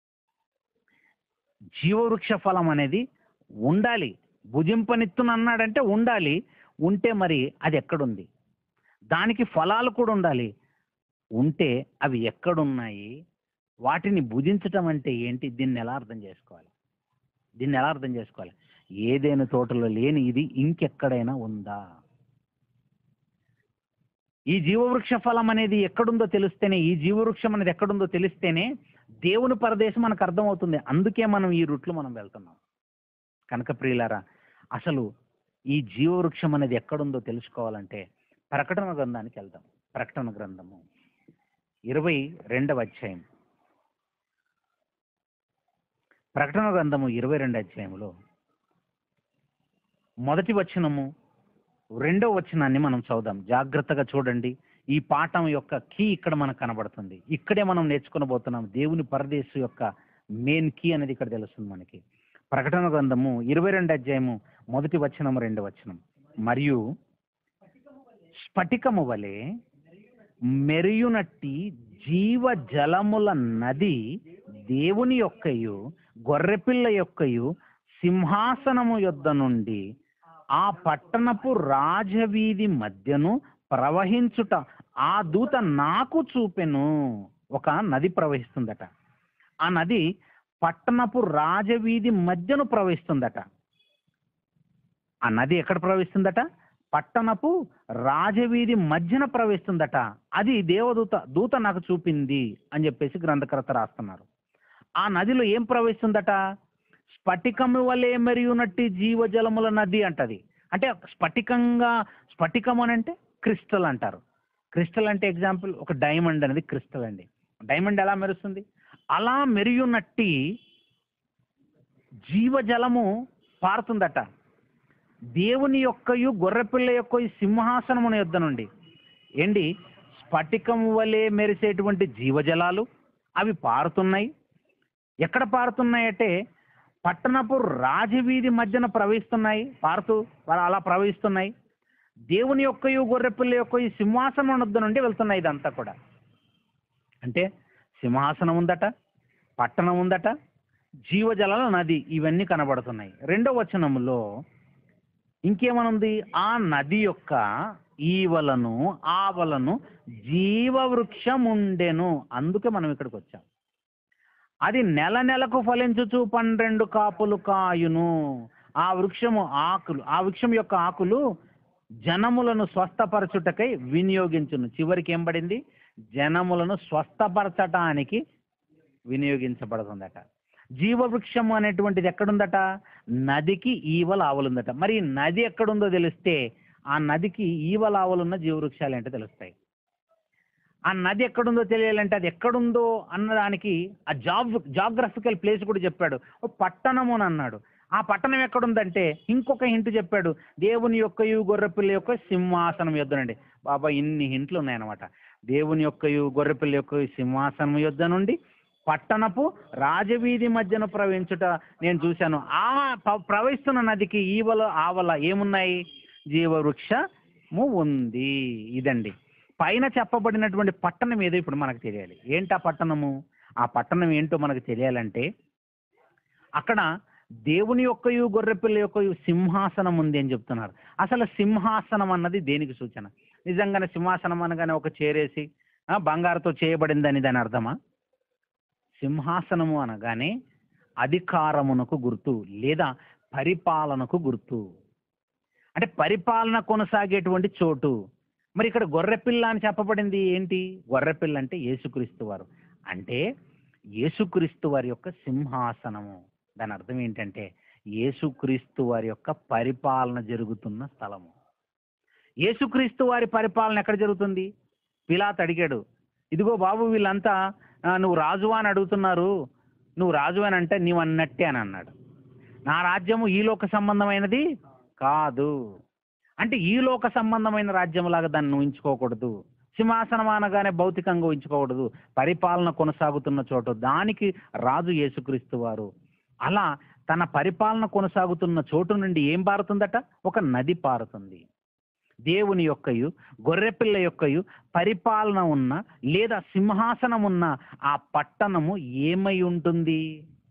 జీవవృక్ష ఫలం అనేది ఉండాలి భుజింపనిత్తును అన్నాడంటే ఉండాలి ఉంటే మరి అది ఎక్కడుంది దానికి ఫలాలు కూడా ఉండాలి ఉంటే అవి ఎక్కడున్నాయి వాటిని భుజించటం అంటే ఏంటి దీన్ని ఎలా అర్థం చేసుకోవాలి దీన్ని ఎలా అర్థం చేసుకోవాలి ఏదైనా తోటలో లేని ఇది ఇంకెక్కడైనా ఉందా ఈ జీవవృక్ష ఫలం అనేది ఎక్కడుందో తెలిస్తేనే ఈ జీవవృక్షం అనేది ఎక్కడుందో తెలిస్తేనే దేవుని పరదేశం మనకు అర్థమవుతుంది అందుకే మనం ఈ రూట్లో మనం వెళ్తున్నాం కనుక ప్రియులారా అసలు ఈ జీవవృక్షం అనేది ఎక్కడుందో తెలుసుకోవాలంటే ప్రకటన గ్రంథానికి వెళ్దాం ప్రకటన గ్రంథము ఇరవై రెండవ అధ్యాయం ప్రకటన గ్రంథము ఇరవై రెండు అధ్యాయంలో మొదటి వచనము రెండవ వచనాన్ని మనం చదుదాం జాగ్రత్తగా చూడండి ఈ పాఠం యొక్క కీ ఇక్కడ మనకు కనబడుతుంది ఇక్కడే మనం నేర్చుకునబోతున్నాం దేవుని పరదేశు యొక్క మెయిన్ కీ అనేది ఇక్కడ తెలుస్తుంది మనకి ప్రకటన గ్రంథము ఇరవై రెండు అధ్యాయము మొదటి వచనం రెండవ వచనం మరియు స్ఫటికము వలె మెరియునట్టి జీవ జలముల నది దేవుని యొక్కయు గొర్రెపిల్ల యొక్కయు సింహాసనము యొద్ద నుండి ఆ పట్టణపు రాజవీధి మధ్యను ప్రవహించుట ఆ దూత నాకు చూపెను ఒక నది ప్రవహిస్తుందట ఆ నది పట్టణపు రాజవీధి మధ్యను ప్రవహిస్తుందట ఆ నది ఎక్కడ ప్రవహిస్తుందట పట్టణపు రాజవీధి మధ్యన ప్రవహిస్తుందట అది దేవదూత దూత నాకు చూపింది అని చెప్పేసి గ్రంథకర్త రాస్తున్నారు ఆ నదిలో ఏం ప్రవహిస్తుందట స్ఫటికము వలె మెరియునట్టి జీవజలముల నది అంటది అంటే స్ఫటికంగా స్ఫటికం అని అంటే క్రిస్టల్ అంటారు క్రిస్టల్ అంటే ఎగ్జాంపుల్ ఒక డైమండ్ అనేది క్రిస్టల్ అండి డైమండ్ ఎలా మెరుస్తుంది అలా మెరియునట్టి జీవజలము పారుతుందట దేవుని యొక్కయు గొర్రెపిల్ల యొక్క సింహాసనమున యొద్ద నుండి ఏంటి స్ఫటికము వలె మెరిసేటువంటి జీవజలాలు అవి పారుతున్నాయి ఎక్కడ పారుతున్నాయి అంటే పట్టణపు రాజవీధి మధ్యన ప్రవహిస్తున్నాయి పారుతూ వాళ్ళు అలా ప్రవహిస్తున్నాయి దేవుని యొక్కయు గొర్రెపిల్ల యొక్క ఈ సింహాసనం వద్ద నుండి వెళ్తున్నాయి ఇదంతా కూడా అంటే సింహాసనం ఉందట పట్టణం ఉందట జీవజలాల నది ఇవన్నీ కనబడుతున్నాయి రెండో వచనములో ఇంకేమనుంది ఆ నది యొక్క ఈవలను ఆవలను జీవవృక్షం ఉండెను అందుకే మనం ఇక్కడికి వచ్చాం అది నెల నెలకు ఫలించుచు పన్నెండు కాపులు కాయును ఆ వృక్షము ఆకులు ఆ వృక్షం యొక్క ఆకులు జనములను స్వస్థపరచుటకై వినియోగించును చివరికి ఏం పడింది జనములను స్వస్థపరచటానికి వినియోగించబడుతుందట జీవవృక్షం అనేటువంటిది ఎక్కడుందట నదికి ఈవల ఆవులుందట మరి ఈ నది ఎక్కడుందో తెలిస్తే ఆ నదికి ఈవల ఆవులున్న జీవవృక్షాలు ఏంటో తెలుస్తాయి ఆ నది ఎక్కడుందో తెలియాలంటే అది ఎక్కడుందో అన్నదానికి ఆ జాబ్ జాగ్రఫికల్ ప్లేస్ కూడా చెప్పాడు ఓ పట్టణము అని అన్నాడు ఆ పట్టణం ఎక్కడుందంటే ఇంకొక హింట్ చెప్పాడు దేవుని యొక్కయు గొర్రెపిల్ల యొక్క సింహాసనం యొద్దనండి బాబా ఇన్ని హింట్లు ఉన్నాయన్నమాట దేవుని యొక్కయు గొర్రెపిల్ల యొక్క సింహాసనం యొద్ద నుండి పట్టణపు రాజవీధి మధ్యన ప్రవహించుట నేను చూశాను ఆ ప- ప్రవహిస్తున్న నదికి ఈవల ఆవల ఏమున్నాయి జీవవృక్షము ఉంది ఇదండి పైన చెప్పబడినటువంటి పట్టణం ఏదో ఇప్పుడు మనకు తెలియాలి ఏంటి ఆ పట్టణము ఆ పట్టణం ఏంటో మనకు తెలియాలంటే అక్కడ దేవుని యొక్కయు గొర్రెపిల్ల యొక్క సింహాసనం ఉంది అని చెప్తున్నారు అసలు సింహాసనం అన్నది దేనికి సూచన నిజంగానే సింహాసనం అనగానే ఒక చేరేసి ఆ, బంగారుతో చేయబడిందని దాని అర్థమా సింహాసనము అనగానే అధికారమునకు గుర్తు లేదా పరిపాలనకు గుర్తు అంటే పరిపాలన కొనసాగేటువంటి చోటు మరి ఇక్కడ గొర్రెపిల్ల అని చెప్పబడింది ఏంటి గొర్రెపిల్ల అంటే యేసుక్రీస్తు వారు అంటే యేసుక్రీస్తు వారి యొక్క సింహాసనము దాని అర్థం ఏంటంటే యేసుక్రీస్తు వారి యొక్క పరిపాలన జరుగుతున్న స్థలము యేసుక్రీస్తు వారి పరిపాలన ఎక్కడ జరుగుతుంది పిలాత్ అడిగాడు ఇదిగో బాబు వీళ్ళంతా "ఆ, నువ్వు రాజువా అని అడుగుతున్నారు నువ్వు రాజు అని అంటే నీవు అన్నట్టే అని అన్నాడు నా రాజ్యము ఈ లోక సంబంధమైనది కాదు అంటే ఈ లోక సంబంధమైన రాజ్యంలాగా దాన్ని ఊహించుకోకూడదు సింహాసనం అనగానే భౌతికంగా ఊహించుకోకూడదు పరిపాలన కొనసాగుతున్న చోటు దానికి రాజు యేసుక్రీస్తు వారు అలా తన పరిపాలన కొనసాగుతున్న చోటు నుండి ఏం పారుతుందట ఒక నది పారుతుంది దేవుని యొక్కయు గొర్రెపిల్ల యొక్కయు పరిపాలన ఉన్న లేదా సింహాసనం ఉన్న ఆ పట్టణము ఏమై ఉంటుంది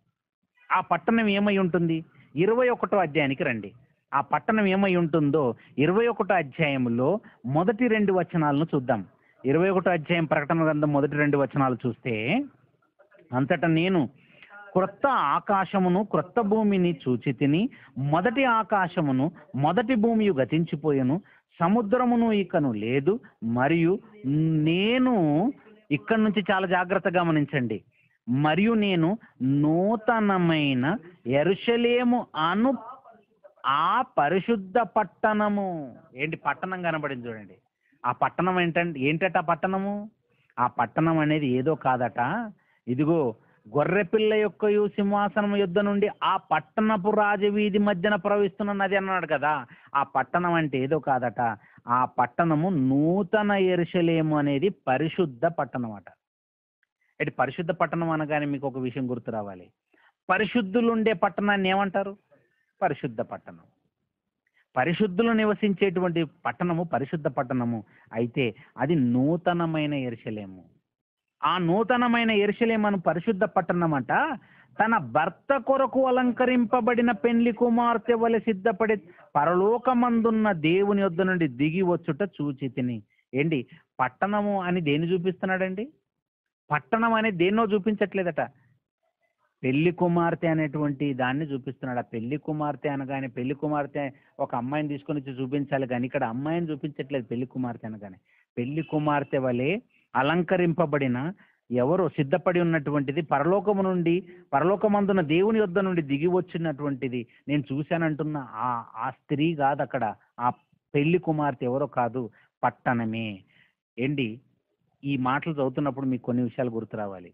ఆ పట్టణం ఏమై ఉంటుంది ఇరవై ఒకటో అధ్యాయానికి రండి ఆ పట్టణం ఏమై ఉంటుందో ఇరవై ఒకటో అధ్యాయంలో మొదటి రెండు వచనాలను చూద్దాం ఇరవై ఒకటో అధ్యాయం ప్రకటన గ్రంథం మొదటి రెండు వచనాలు చూస్తే అంతటా నేను క్రొత్త ఆకాశమును క్రొత్త భూమిని చూచి తిని మొదటి ఆకాశమును మొదటి భూమియు గతించిపోయెను సముద్రమును ఇకను లేదు మరియు నేను ఇక్కడి నుంచి చాలా జాగ్రత్తగా గమనించండి మరియు నేను నూతనమైన ఎరుషలేము అను ఆ పరిశుద్ధ పట్టణము ఏంటి పట్టణం కనబడింది చూడండి ఆ పట్టణం ఏంటంటే ఏంటట ఆ పట్టణము ఆ పట్టణం అనేది ఏదో కాదట ఇదిగో గొర్రెపిల్ల యొక్క సింహాసనం యుద్ధ నుండి ఆ పట్టణపు రాజవీధి మధ్యన ప్రవహిస్తున్న నది అన్నాడు కదా ఆ పట్టణం అంటే ఏదో కాదట ఆ పట్టణము నూతన ఎరుషలేము అనేది పరిశుద్ధ పట్టణం అట ఇటు పరిశుద్ధ పట్టణం అనగానే మీకు ఒక విషయం గుర్తు రావాలి పరిశుద్ధులు ఉండే పట్టణాన్ని ఏమంటారు పరిశుద్ధ పట్టణం పరిశుద్ధులు నివసించేటువంటి పట్టణము పరిశుద్ధ పట్టణము అయితే అది నూతనమైన ఎరుషలేము ఆ నూతనమైన ఎరుషలేమను పరిశుద్ధ పట్టణం అంట తన భర్త కొరకు అలంకరింపబడిన పెళ్లి కుమార్తె వలె సిద్ధపడి పరలోకమందున్న దేవుని యొద్ద నుండి దిగి వచ్చుట చూచి తిని ఏంటి పట్టణము అని దేని చూపిస్తున్నాడండి పట్టణం అనేది దేన్నో చూపించట్లేదట పెళ్లి కుమార్తె అనేటువంటి దాన్ని చూపిస్తున్నాడు ఆ పెళ్లి కుమార్తె అనగానే పెళ్లి కుమార్తె ఒక అమ్మాయిని తీసుకొని వచ్చి చూపించాలి కానీ ఇక్కడ అమ్మాయిని చూపించట్లేదు పెళ్లి కుమార్తె అనగానే పెళ్లి కుమార్తె వలె అలంకరింపబడిన ఎవరో సిద్ధపడి ఉన్నటువంటిది పరలోకము నుండి పరలోకమందున దేవుని యొద్ద నుండి దిగి వచ్చినటువంటిది నేను చూశానంటున్న ఆ ఆ స్త్రీ కాదు అక్కడ ఆ పెళ్లి కుమార్తె ఎవరో కాదు పట్టణమే ఏంటి ఈ మాటలు చదువుతున్నప్పుడు మీకు కొన్ని విషయాలు గుర్తు రావాలి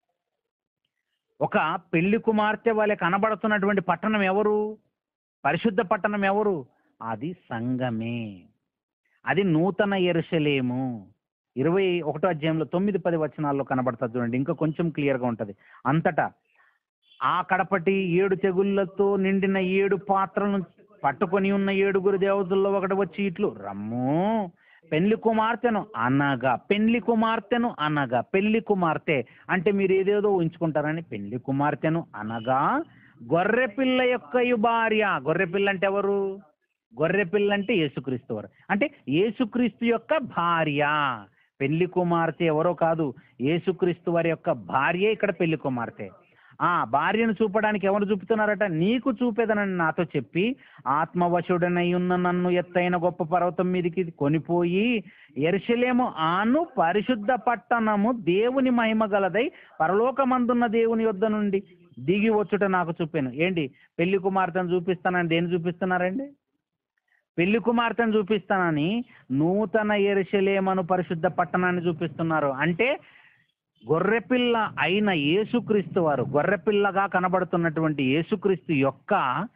ఒక పెళ్లి కుమార్తె వలె కనబడుతున్నటువంటి పట్టణం ఎవరు పరిశుద్ధ పట్టణం ఎవరు అది సంఘమే అది నూతన ఎరుసలేము ఇరవై ఒకటో అధ్యాయంలో తొమ్మిది పది వచనాల్లో కనబడుతుంది చూడండి ఇంకా కొంచెం క్లియర్గా ఉంటుంది అంతటా ఆ కడపటి ఏడు తెగుళ్ళతో నిండిన ఏడు పాత్రలను పట్టుకొని ఉన్న ఏడుగురు దేవతల్లో ఒకటి వచ్చి ఇట్లు రమ్ము పెళ్లి కుమార్తెను అనగా పెళ్లి కుమార్తెను అనగా పెళ్లి కుమార్తె అంటే మీరు ఏదేదో ఊహించుకుంటారని పెళ్లి కుమార్తెను అనగా గొర్రె పిల్ల యొక్క భార్య గొర్రె పిల్ల అంటే ఎవరు గొర్రె పిల్ల అంటే యేసుక్రీస్తు వారు అంటే యేసుక్రీస్తు యొక్క భార్య పెళ్లి కుమార్తె ఎవరో కాదు యేసుక్రీస్తు వారి యొక్క భార్య ఇక్కడ పెళ్లి కుమార్తె ఆ భార్యను చూపడానికి ఎవరు చూపుతున్నారట నీకు చూపేదనని నాతో చెప్పి ఆత్మవశుడనై ఉన్న నన్ను ఎత్తైన గొప్ప పర్వతం మీదకి కొనిపోయి ఎరుషలేము ఆను పరిశుద్ధ పట్టణము దేవుని మహిమ గలదై పరలోకమందున్న దేవుని యొద్ద నుండి దిగి వచ్చుట నాకు చూపాను ఏంటి పెళ్లి కుమార్తెను చూపిస్తానని దేని చూపిస్తున్నారండి పెళ్లి కుమార్తెను చూపిస్తానని నూతన ఎరుషలేమను పరిశుద్ధ పట్టణాన్ని చూపిస్తున్నారు అంటే గొర్రెపిల్ల అయిన యేసుక్రీస్తు వారు గొర్రెపిల్లగా కనబడుతున్నటువంటి యేసుక్రీస్తు యొక్క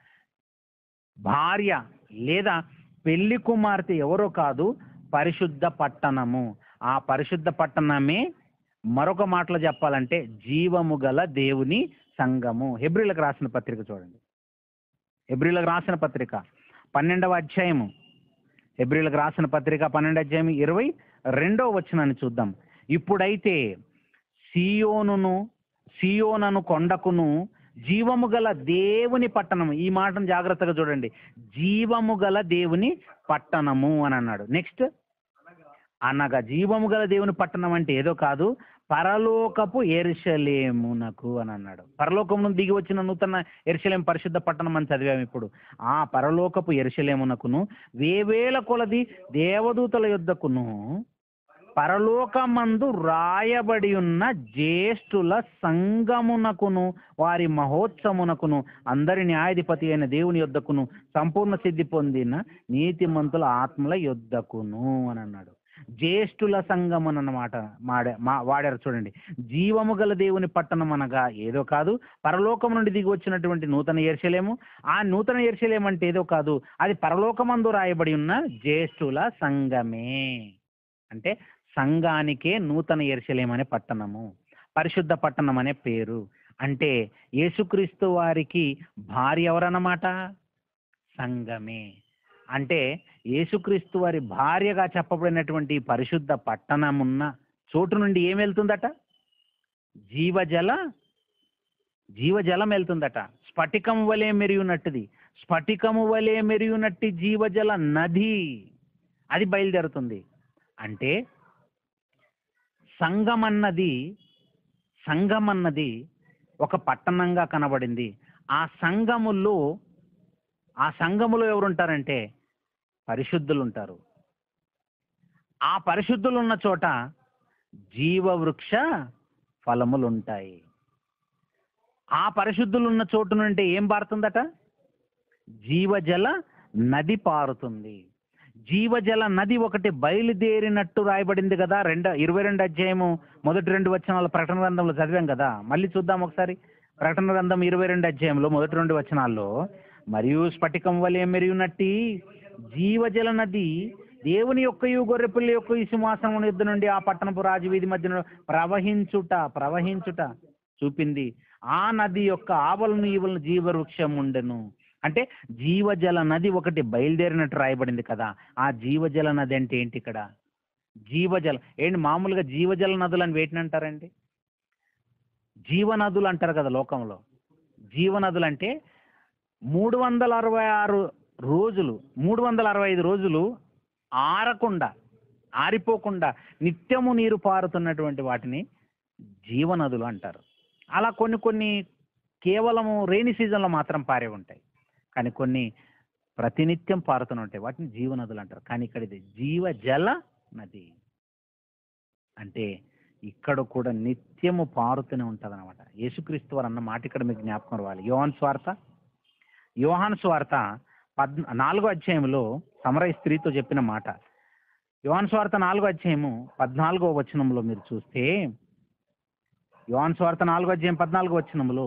భార్య లేదా పెళ్లి కుమార్తె ఎవరో కాదు పరిశుద్ధ పట్టణము ఆ పరిశుద్ధ పట్టణమే మరొక మాటలో చెప్పాలంటే జీవము గల దేవుని సంఘము హెబ్రిలకు రాసిన పత్రిక చూడండి హెబ్రిలకు రాసిన పత్రిక పన్నెండవ అధ్యాయము హెబ్రిలకు రాసిన పత్రిక పన్నెండు అధ్యాయం ఇరవై రెండవ వచనాన్ని చూద్దాం ఇప్పుడైతే సియోనును సియోనను కొండకును జీవము గల దేవుని పట్టణము ఈ మాటను జాగ్రత్తగా చూడండి జీవము గల దేవుని పట్టణము అని అన్నాడు నెక్స్ట్ అనగా జీవము గల దేవుని పట్టణం అంటే ఏదో కాదు పరలోకపు ఎరుషలేమునకు అని అన్నాడు పరలోకం నుండి దిగి వచ్చిన నూతన ఎరుషలేం పరిశుద్ధ పట్టణం అని చదివాము ఇప్పుడు ఆ పరలోకపు ఎరుషలేమునకును వేవేల కొలది దేవదూతల యొద్దకును పరలోకమందు రాయబడి ఉన్న జ్యేష్ఠుల సంగమునకును వారి మహోత్సమునకును అందరి న్యాయాధిపతి అయిన దేవుని యొద్దకును సంపూర్ణ సిద్ధి పొందిన నీతిమంతుల ఆత్మల యొద్దకును అని అన్నాడు జ్యేష్ఠుల సంఘం అన్నమాట మాడే మా వాడారు చూడండి జీవము గల దేవుని పట్టణం అనగా ఏదో కాదు పరలోకం నుండి దిగి వచ్చినటువంటి నూతన ఎర్షలేము ఆ నూతన ఎర్షలేం అంటే ఏదో కాదు అది పరలోకమందు రాయబడి ఉన్న జ్యేష్ఠుల సంఘమే అంటే సంఘానికే నూతన ఎరుసలేం అనే పట్టణము పరిశుద్ధ పట్టణం అనే పేరు అంటే యేసుక్రీస్తు వారికి భార్య ఎవరన్నమాట సంఘమే అంటే యేసుక్రీస్తు వారి భార్యగా చెప్పబడినటువంటి ఈ పరిశుద్ధ పట్టణమున్న చోటు నుండి ఏం వెళ్తుందట జీవజల జీవజలం వెళ్తుందట స్ఫటికం వలె మెరియునట్టుది స్ఫటికము వలె మెరియునట్టి జీవజల నది అది బయలుదేరుతుంది అంటే సంఘం అన్నది సంఘం అన్నది ఒక పట్టణంగా కనబడింది ఆ సంఘములో ఆ సంఘములో ఎవరు ఉంటారంటే పరిశుద్ధులు ఉంటారు ఆ పరిశుద్ధులు ఉన్న చోట జీవవృక్ష ఫలములు ఉంటాయి ఆ పరిశుద్ధులు ఉన్న చోటు నుండి ఏం పారుతుందట జీవజల నది పారుతుంది జీవజల నది ఒకటి బయలుదేరినట్టు రాయబడింది కదా రెండు ఇరవై రెండు అధ్యాయము మొదటి రెండు వచనాల ప్రకటన గ్రంథంలో చదివాం కదా మళ్ళీ చూద్దాం ఒకసారి ప్రకటన గ్రంథం ఇరవై రెండు అధ్యాయంలో మొదటి రెండు వచనాల్లో మరియు స్ఫటికం వలె మెరియునట్టి జీవజల నది దేవుని యొక్కయు గొర్రెపిల్ల యొక్క ఈ సింహాసనం యుద్ధ నుండి ఆ పట్టణపు రాజు వీధి మధ్యన ప్రవహించుట ప్రవహించుట చూపింది ఆ నది యొక్క ఆవలను ఈవలను జీవవృక్షం ఉండెను అంటే జీవజల నది ఒకటి బయలుదేరినట్టు రాయబడింది కదా ఆ జీవజల నది అంటే ఏంటి ఇక్కడ జీవజల ఏంటి మామూలుగా జీవజల నదులు అని వేటిని అంటారండి జీవనదులు అంటారు కదా లోకంలో జీవనదులు అంటే మూడు వందల అరవై ఆరు రోజులు మూడు వందల అరవై ఐదు రోజులు ఆరకుండా ఆరిపోకుండా నిత్యము నీరు పారుతున్నటువంటి వాటిని జీవనదులు అంటారు అలా కొన్ని కొన్ని కేవలము రెయినీ సీజన్లో మాత్రం పారే ఉంటాయి కానీ కొన్ని ప్రతినిత్యం పారుతూనే ఉంటాయి వాటిని జీవనదులు అంటారు కానీ ఇక్కడ ఇది జీవజల నది అంటే ఇక్కడ కూడా నిత్యము పారుతూనే ఉంటుంది అనమాట యేసుక్రీస్తు వారు అన్న మాట ఇక్కడ మీకు జ్ఞాపకం రావాలి యోహాన్ స్వార్త యోహాన్ స్వార్త పద్ నాలుగో అధ్యాయంలో సమరయ స్త్రీతో చెప్పిన మాట యోహాన్ స్వార్త నాలుగో అధ్యాయము పద్నాలుగో వచనంలో మీరు చూస్తే యోహాన్ స్వార్త నాలుగో అధ్యాయం పద్నాలుగో వచనంలో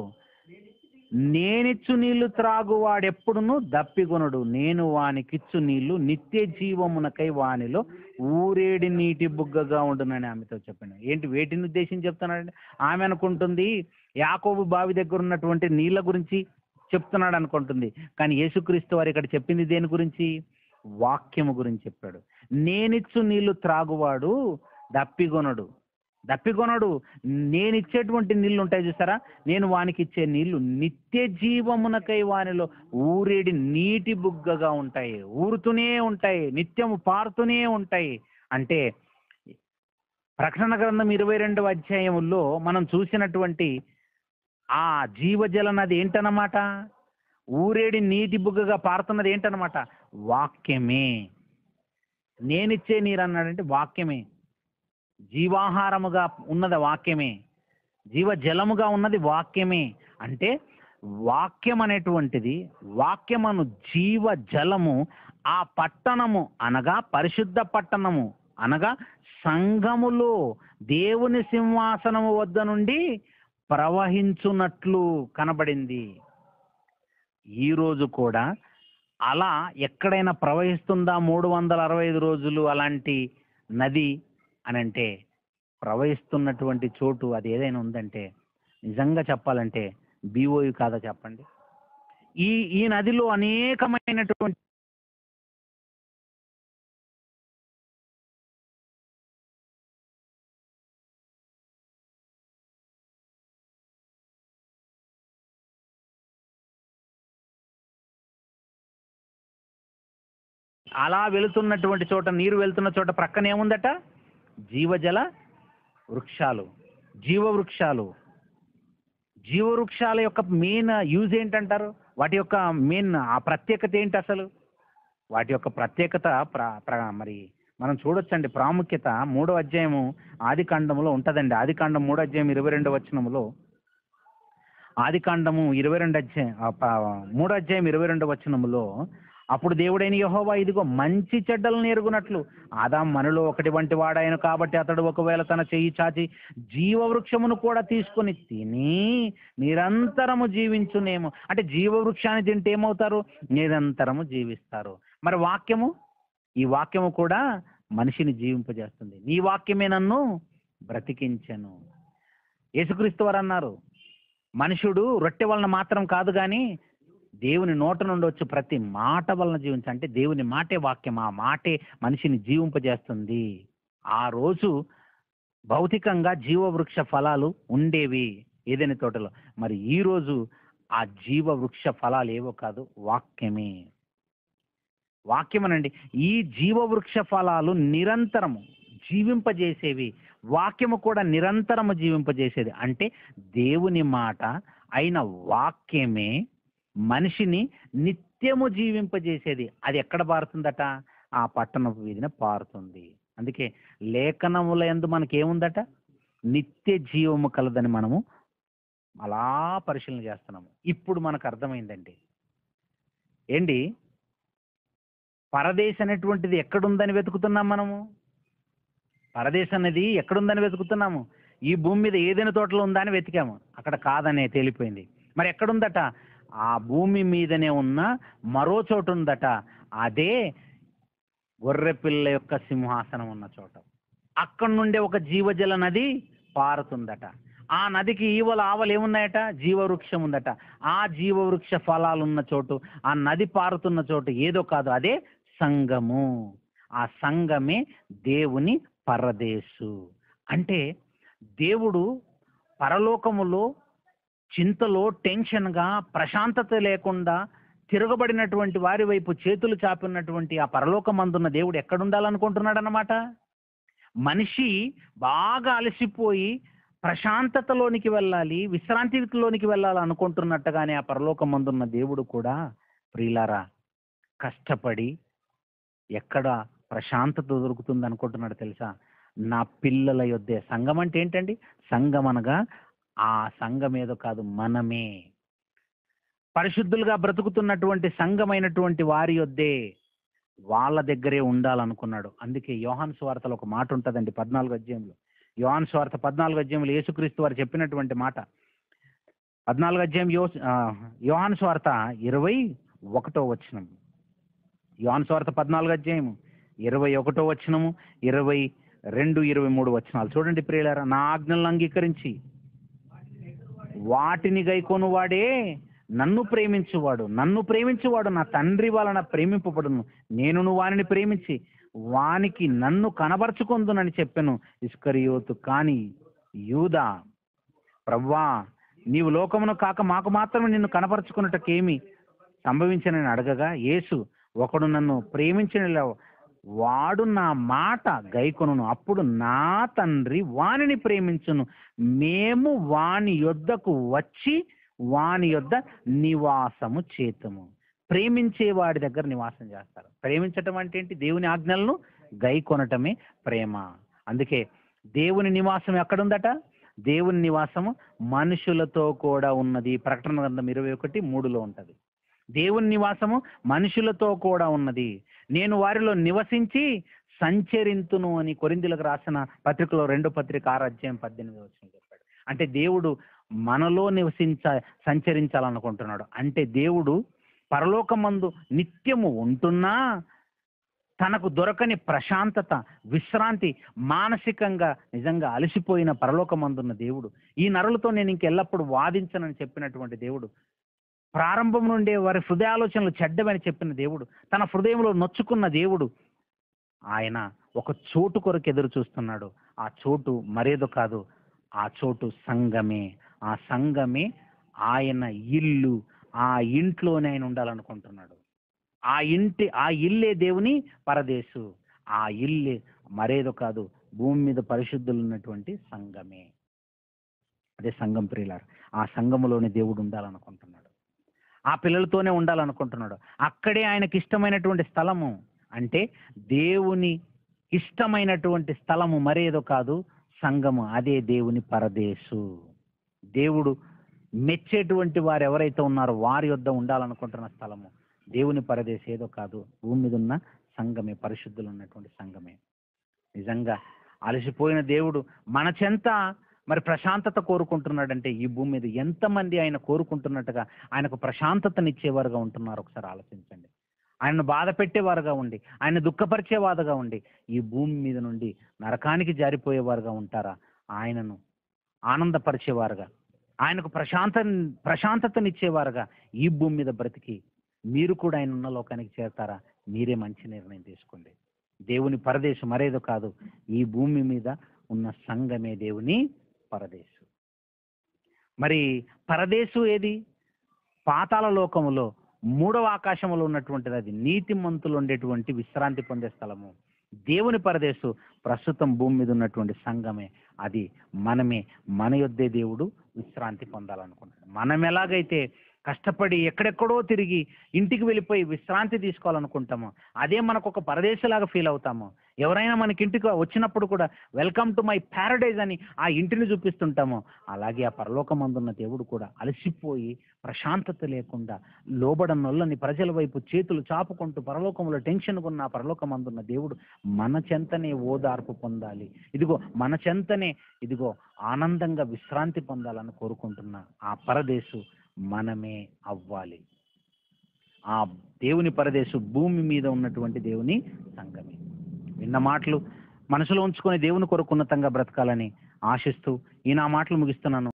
నేనిచ్చు నీళ్లు త్రాగువాడెప్పుడును దప్పిగొనడు నేను వానికిచ్చు నీళ్లు నిత్య జీవమునకై వానిలో ఊరేడి నీటి బుగ్గగా ఉండునని ఆమెతో చెప్పాను ఏంటి వేటిని ఉద్దేశించి చెప్తున్నాడంటే ఆమె అనుకుంటుంది యాకోబు బావి దగ్గర ఉన్నటువంటి నీళ్ళ గురించి చెప్తున్నాడు అనుకుంటుంది కానీ యేసుక్రీస్తు వారు ఇక్కడ చెప్పింది దేని గురించి వాక్యము గురించి చెప్పాడు నేనిచ్చు నీళ్లు త్రాగువాడు దప్పిగొనడు దప్పికొనడు నేను ఇచ్చేటువంటి నీళ్లు ఉంటాయి చూసారా నేను వానికి ఇచ్చే నీళ్లు నిత్య జీవమునకై వానిలో ఊరేడి నీటి బుగ్గగా ఉంటాయి ఊరుతూనే ఉంటాయి నిత్యము పారుతూనే ఉంటాయి అంటే ప్రకటన గ్రంథం ఇరవై రెండవ అధ్యాయములో మనం చూసినటువంటి ఆ జీవజల నది ఏంటన్నమాట ఊరేడి నీటి బుగ్గగా పారుతున్నది ఏంటన్నమాట వాక్యమే నేనిచ్చే నీరు అన్నాడంటే వాక్యమే జీవాహారముగా ఉన్నది వాక్యమే జీవజలముగా ఉన్నది వాక్యమే అంటే వాక్యం అనేటువంటిది వాక్యమను జీవ జలము ఆ పట్టణము అనగా పరిశుద్ధ పట్టణము అనగా సంఘములో దేవుని సింహాసనము వద్ద నుండి ప్రవహించున్నట్లు కనబడింది ఈరోజు కూడా అలా ఎక్కడైనా ప్రవహిస్తుందా మూడు వందల అరవై ఐదు రోజులు అలాంటి నది అని అంటే ప్రవహిస్తున్నటువంటి చోటు అది ఏదైనా ఉందంటే నిజంగా చెప్పాలంటే బీఓయు కాదా చెప్పండి ఈ ఈ నదిలో అనేకమైనటువంటి అలా వెళుతున్నటువంటి చోట నీరు వెళ్తున్న చోట ప్రక్కన ఏముందట జీవజల వృక్షాలు జీవ వృక్షాలు జీవ వృక్షాల యొక్క మెయిన్ యూజ్ ఏంటంటారు వాటి యొక్క మెయిన్ ఆ ప్రత్యేకత ఏంటి అసలు వాటి యొక్క ప్రత్యేకత ప్ర ప్ర మరి మనం చూడొచ్చండి ప్రాముఖ్యత మూడో అధ్యాయము ఆది కాండములో ఉంటుందండి ఆది కాండం మూడో అధ్యాయం ఇరవై రెండు వచనములో ఆది కాండము ఇరవై రెండు అధ్యాయం ఆ, ప- మూడో అధ్యాయం ఇరవై రెండు వచనములో అప్పుడు దేవుడైన యెహోవా ఇదిగో మంచి చెడ్డలను ఎరుగునట్లు ఆదాం మనలో ఒకటి వంటి వాడాయను కాబట్టి అతడు ఒకవేళ తన చెయ్యి చాచి జీవవృక్షమును కూడా తీసుకొని తిని నిరంతరము జీవించునేమో అంటే జీవవృక్షాన్ని తింటే ఏమవుతారు నిరంతరము జీవిస్తారు మరి వాక్యము ఈ వాక్యము కూడా మనిషిని జీవింపజేస్తుంది నీ వాక్యమే నన్ను బ్రతికించెను యేసుక్రీస్తు వారు అన్నారు మనుషుడు రొట్టె వలన మాత్రం కాదు కానీ దేవుని నోట నుండి వచ్చి ప్రతి మాట వలన జీవించ అంటే దేవుని మాటే వాక్యం ఆ మాటే మనిషిని జీవింపజేస్తుంది ఆ రోజు భౌతికంగా జీవవృక్ష ఫలాలు ఉండేవి ఏదైనా తోటలో మరి ఈ రోజు ఆ జీవవృక్ష ఫలాలు ఏవో కాదు వాక్యమే వాక్యమనండి ఈ జీవవృక్ష ఫలాలు నిరంతరము జీవింపజేసేవి వాక్యము కూడా నిరంతరము జీవింపజేసేది అంటే దేవుని మాట అయిన వాక్యమే మనిషిని నిత్యము జీవింపజేసేది అది ఎక్కడ పారుతుందట ఆ పట్టణపు వీధిన పారుతుంది అందుకే లేఖనముల ఎందు మనకేముందట నిత్య జీవము కలదని మనము అలా పరిశీలన చేస్తున్నాము ఇప్పుడు మనకు అర్థమైందండి ఏంటి పరదేశ్ అనేటువంటిది ఎక్కడుందని వెతుకుతున్నాం మనము పరదేశ్ అనేది ఎక్కడుందని వెతుకుతున్నాము ఈ భూమి మీద ఏదైనా తోటలో ఉందా అని వెతికాము అక్కడ కాదనే తేలిపోయింది మరి ఎక్కడుందట ఆ భూమి మీదనే ఉన్న మరో చోటు ఉందట అదే గొర్రెపిల్ల యొక్క సింహాసనం ఉన్న చోట అక్కడి నుండే ఒక జీవజల నది పారుతుందట ఆ నదికి ఈవల ఆవలు ఏమున్నాయట జీవవృక్షం ఉందట ఆ జీవవృక్ష ఫలాలు ఉన్న చోటు ఆ నది పారుతున్న చోటు ఏదో కాదు అదే సంగము ఆ సంగమే దేవుని పరదేశు అంటే దేవుడు పరలోకములో చింతలో టెన్షన్గా ప్రశాంతత లేకుండా తిరగబడినటువంటి వారి వైపు చేతులు చాపినటువంటి ఆ పరలోకమందున్న దేవుడు ఎక్కడుండాలనుకుంటున్నాడు అన్నమాట మనిషి బాగా అలసిపోయి ప్రశాంతతలోనికి వెళ్ళాలి విశ్రాంతిలోనికి వెళ్ళాలి అనుకుంటున్నట్టుగానే ఆ పరలోకమందున్న దేవుడు కూడా ప్రియులారా కష్టపడి ఎక్కడ ప్రశాంతత దొరుకుతుంది అనుకుంటున్నాడు తెలుసా నా పిల్లల యొద్దే సంఘం అంటే ఏంటండి సంఘం అనగా ఆ సంఘం ఏదో కాదు మనమే పరిశుద్ధులుగా బ్రతుకుతున్నటువంటి సంఘమైనటువంటి వారి యొద్దే వాళ్ళ దగ్గరే ఉండాలనుకున్నాడు అందుకే యోహాన్ స్వార్థలో ఒక మాట ఉంటుందండి పద్నాలుగు అధ్యాయంలో యోహాన్ స్వార్థ పద్నాలుగు అధ్యాయంలో యేసుక్రీస్తు వారు చెప్పినటువంటి మాట పద్నాలుగు అధ్యాయం యో ఆ, యోహాన్ స్వార్థ ఇరవై ఒకటో వచనం యోహాన్ స్వార్థ పద్నాలుగు అధ్యాయం ఇరవై ఒకటో వచనము ఇరవై రెండు ఇరవై మూడు వచనాలు చూడండి ప్రియులారా నా ఆజ్ఞలను అంగీకరించి వాటిని గైకొను వాడే నన్ను ప్రేమించువాడు నన్ను ప్రేమించువాడు నా తండ్రి వలన ప్రేమింపబడును నేనును వానిని ప్రేమించి వానికి నన్ను కనబరుచుకొందునని చెప్పాను ఇస్కరియోతు కాని యూదా ప్రవ్వా నీవు లోకమును కాక మాకు మాత్రమే నిన్ను కనపరుచుకున్నటకేమి సంభవించనని అడగగా యేసు ఒకడు నన్ను ప్రేమించిన వాడు నా మాట గైకొనును అప్పుడు నా తండ్రి వానిని ప్రేమించును మేము వాని యొద్దకు వచ్చి వాని యొద్ద నివాసము చేతము ప్రేమించే వాడి దగ్గర నివాసం చేస్తారు ప్రేమించటం అంటే ఏంటి దేవుని ఆజ్ఞలను గై కొనటమే ప్రేమ అందుకే దేవుని నివాసం ఎక్కడుందట దేవుని నివాసము మనుషులతో కూడా ఉన్నది ప్రకటన గ్రంథం ఇరవై ఒకటి మూడులో ఉంటది దేవుని నివాసము మనుషులతో కూడా ఉన్నది నేను వారిలో నివసించి సంచరింతును అని కొరిందులకు రాసిన పత్రికలో రెండో పత్రిక ఆరు అధ్యాయం పద్దెనిమిది వచ్చిన చెప్పాడు అంటే దేవుడు మనలో నివసించ సంచరించాలనుకుంటున్నాడు అంటే దేవుడు పరలోకమందు నిత్యము ఉంటున్నా తనకు దొరకని ప్రశాంతత విశ్రాంతి మానసికంగా నిజంగా అలసిపోయిన పరలోకమందున్న దేవుడు ఈ నరులతో నేను ఇంకెల్లప్పుడు వాదించనని చెప్పినటువంటి దేవుడు ప్రారంభం నుండే వారి హృదయాలోచనలు చెడ్డవని చెప్పిన దేవుడు తన హృదయంలో నొచ్చుకున్న దేవుడు ఆయన ఒక చోటు కొరకు ఎదురు చూస్తున్నాడు ఆ చోటు మరేదో కాదు ఆ చోటు సంఘమే ఆ సంఘమే ఆయన ఇల్లు ఆ ఇంట్లోనే ఆయన ఉండాలనుకుంటున్నాడు ఆ ఇంటి ఆ ఇల్లే దేవుని పరదేశు ఆ ఇల్లే మరేదో కాదు భూమి మీద పరిశుద్ధులు ఉన్నటువంటి సంఘమే అదే సంఘం ప్రియులారు ఆ సంఘములోనే దేవుడు ఉండాలనుకుంటున్నాడు ఆ పిల్లలతోనే ఉండాలనుకుంటున్నాడు అక్కడే ఆయనకి ఇష్టమైనటువంటి స్థలము అంటే దేవుని ఇష్టమైనటువంటి స్థలము మరేదో కాదు సంఘము అదే దేవుని పరదేశు దేవుడు మెచ్చేటువంటి వారు ఎవరైతే ఉన్నారో వారి యొద్ద ఉండాలనుకుంటున్న స్థలము దేవుని పరదేశం ఏదో కాదు భూమి మీద ఉన్న సంఘమే పరిశుద్ధులు ఉన్నటువంటి సంఘమే నిజంగా అలసిపోయిన దేవుడు మన చెంత మరి ప్రశాంతత కోరుకుంటున్నాడంటే ఈ భూమి మీద ఎంతమంది ఆయన కోరుకుంటున్నట్టుగా ఆయనకు ప్రశాంతతనిచ్చేవారుగా ఉంటున్నారు ఒకసారి ఆలోచించండి ఆయనను బాధ పెట్టేవారుగా ఉండి ఆయన దుఃఖపరిచేవారుగా ఉండి ఈ భూమి మీద నుండి నరకానికి జారిపోయేవారుగా ఉంటారా ఆయనను ఆనందపరిచేవారుగా ఆయనకు ప్రశాంత ప్రశాంతతనిచ్చేవారుగా ఈ భూమి మీద బ్రతికి మీరు కూడా ఆయన ఉన్న లోకానికి చేరతారా మీరే మంచి నిర్ణయం తీసుకోండి దేవుని పరదేశం మరేదో కాదు ఈ భూమి మీద ఉన్న సంఘమే దేవుని పరదేశు మరి పరదేశు ఏది పాతాళ లోకములో మూడవ ఆకాశంలో ఉన్నటువంటిది అది నీతిమంతులు ఉండేటువంటి విశ్రాంతి పొందే స్థలము దేవుని పరదేశు ప్రస్తుతం భూమి మీద ఉన్నటువంటి సంఘమే అది మనమే మన యొద్దే దేవుడు విశ్రాంతి పొందాలనుకుంటాడు మనం ఎలాగైతే కష్టపడి ఎక్కడెక్కడో తిరిగి ఇంటికి వెళ్ళిపోయి విశ్రాంతి తీసుకోవాలనుకుంటామో అదే మనకు ఒక పరదేశలాగా ఫీల్ అవుతాము ఎవరైనా మనకి ఇంటికి వచ్చినప్పుడు కూడా వెల్కమ్ టు మై ప్యారడైజ్ అని ఆ ఇంటిని చూపిస్తుంటామో అలాగే ఆ పరలోకమందున్న దేవుడు కూడా అలసిపోయి ప్రశాంతత లేకుండా లోబడనొల్లని ప్రజల వైపు చేతులు చాపుకుంటూ పరలోకంలో టెన్షన్ ఉన్న ఆ పరలోకమందున్న దేవుడు మన చెంతనే ఓదార్పు పొందాలి ఇదిగో మన చెంతనే ఇదిగో ఆనందంగా విశ్రాంతి పొందాలని కోరుకుంటున్న ఆ పరదేశు మనమే అవ్వాలి ఆ దేవుని పరదేశు భూమి మీద ఉన్నటువంటి దేవుని సంఘమే విన్న మాటలు మనసులో ఉంచుకొని దేవుని కొరకు ఉన్నతంగా బ్రతకాలని ఆశిస్తూ ఈ నా మాటలు ముగిస్తున్నాను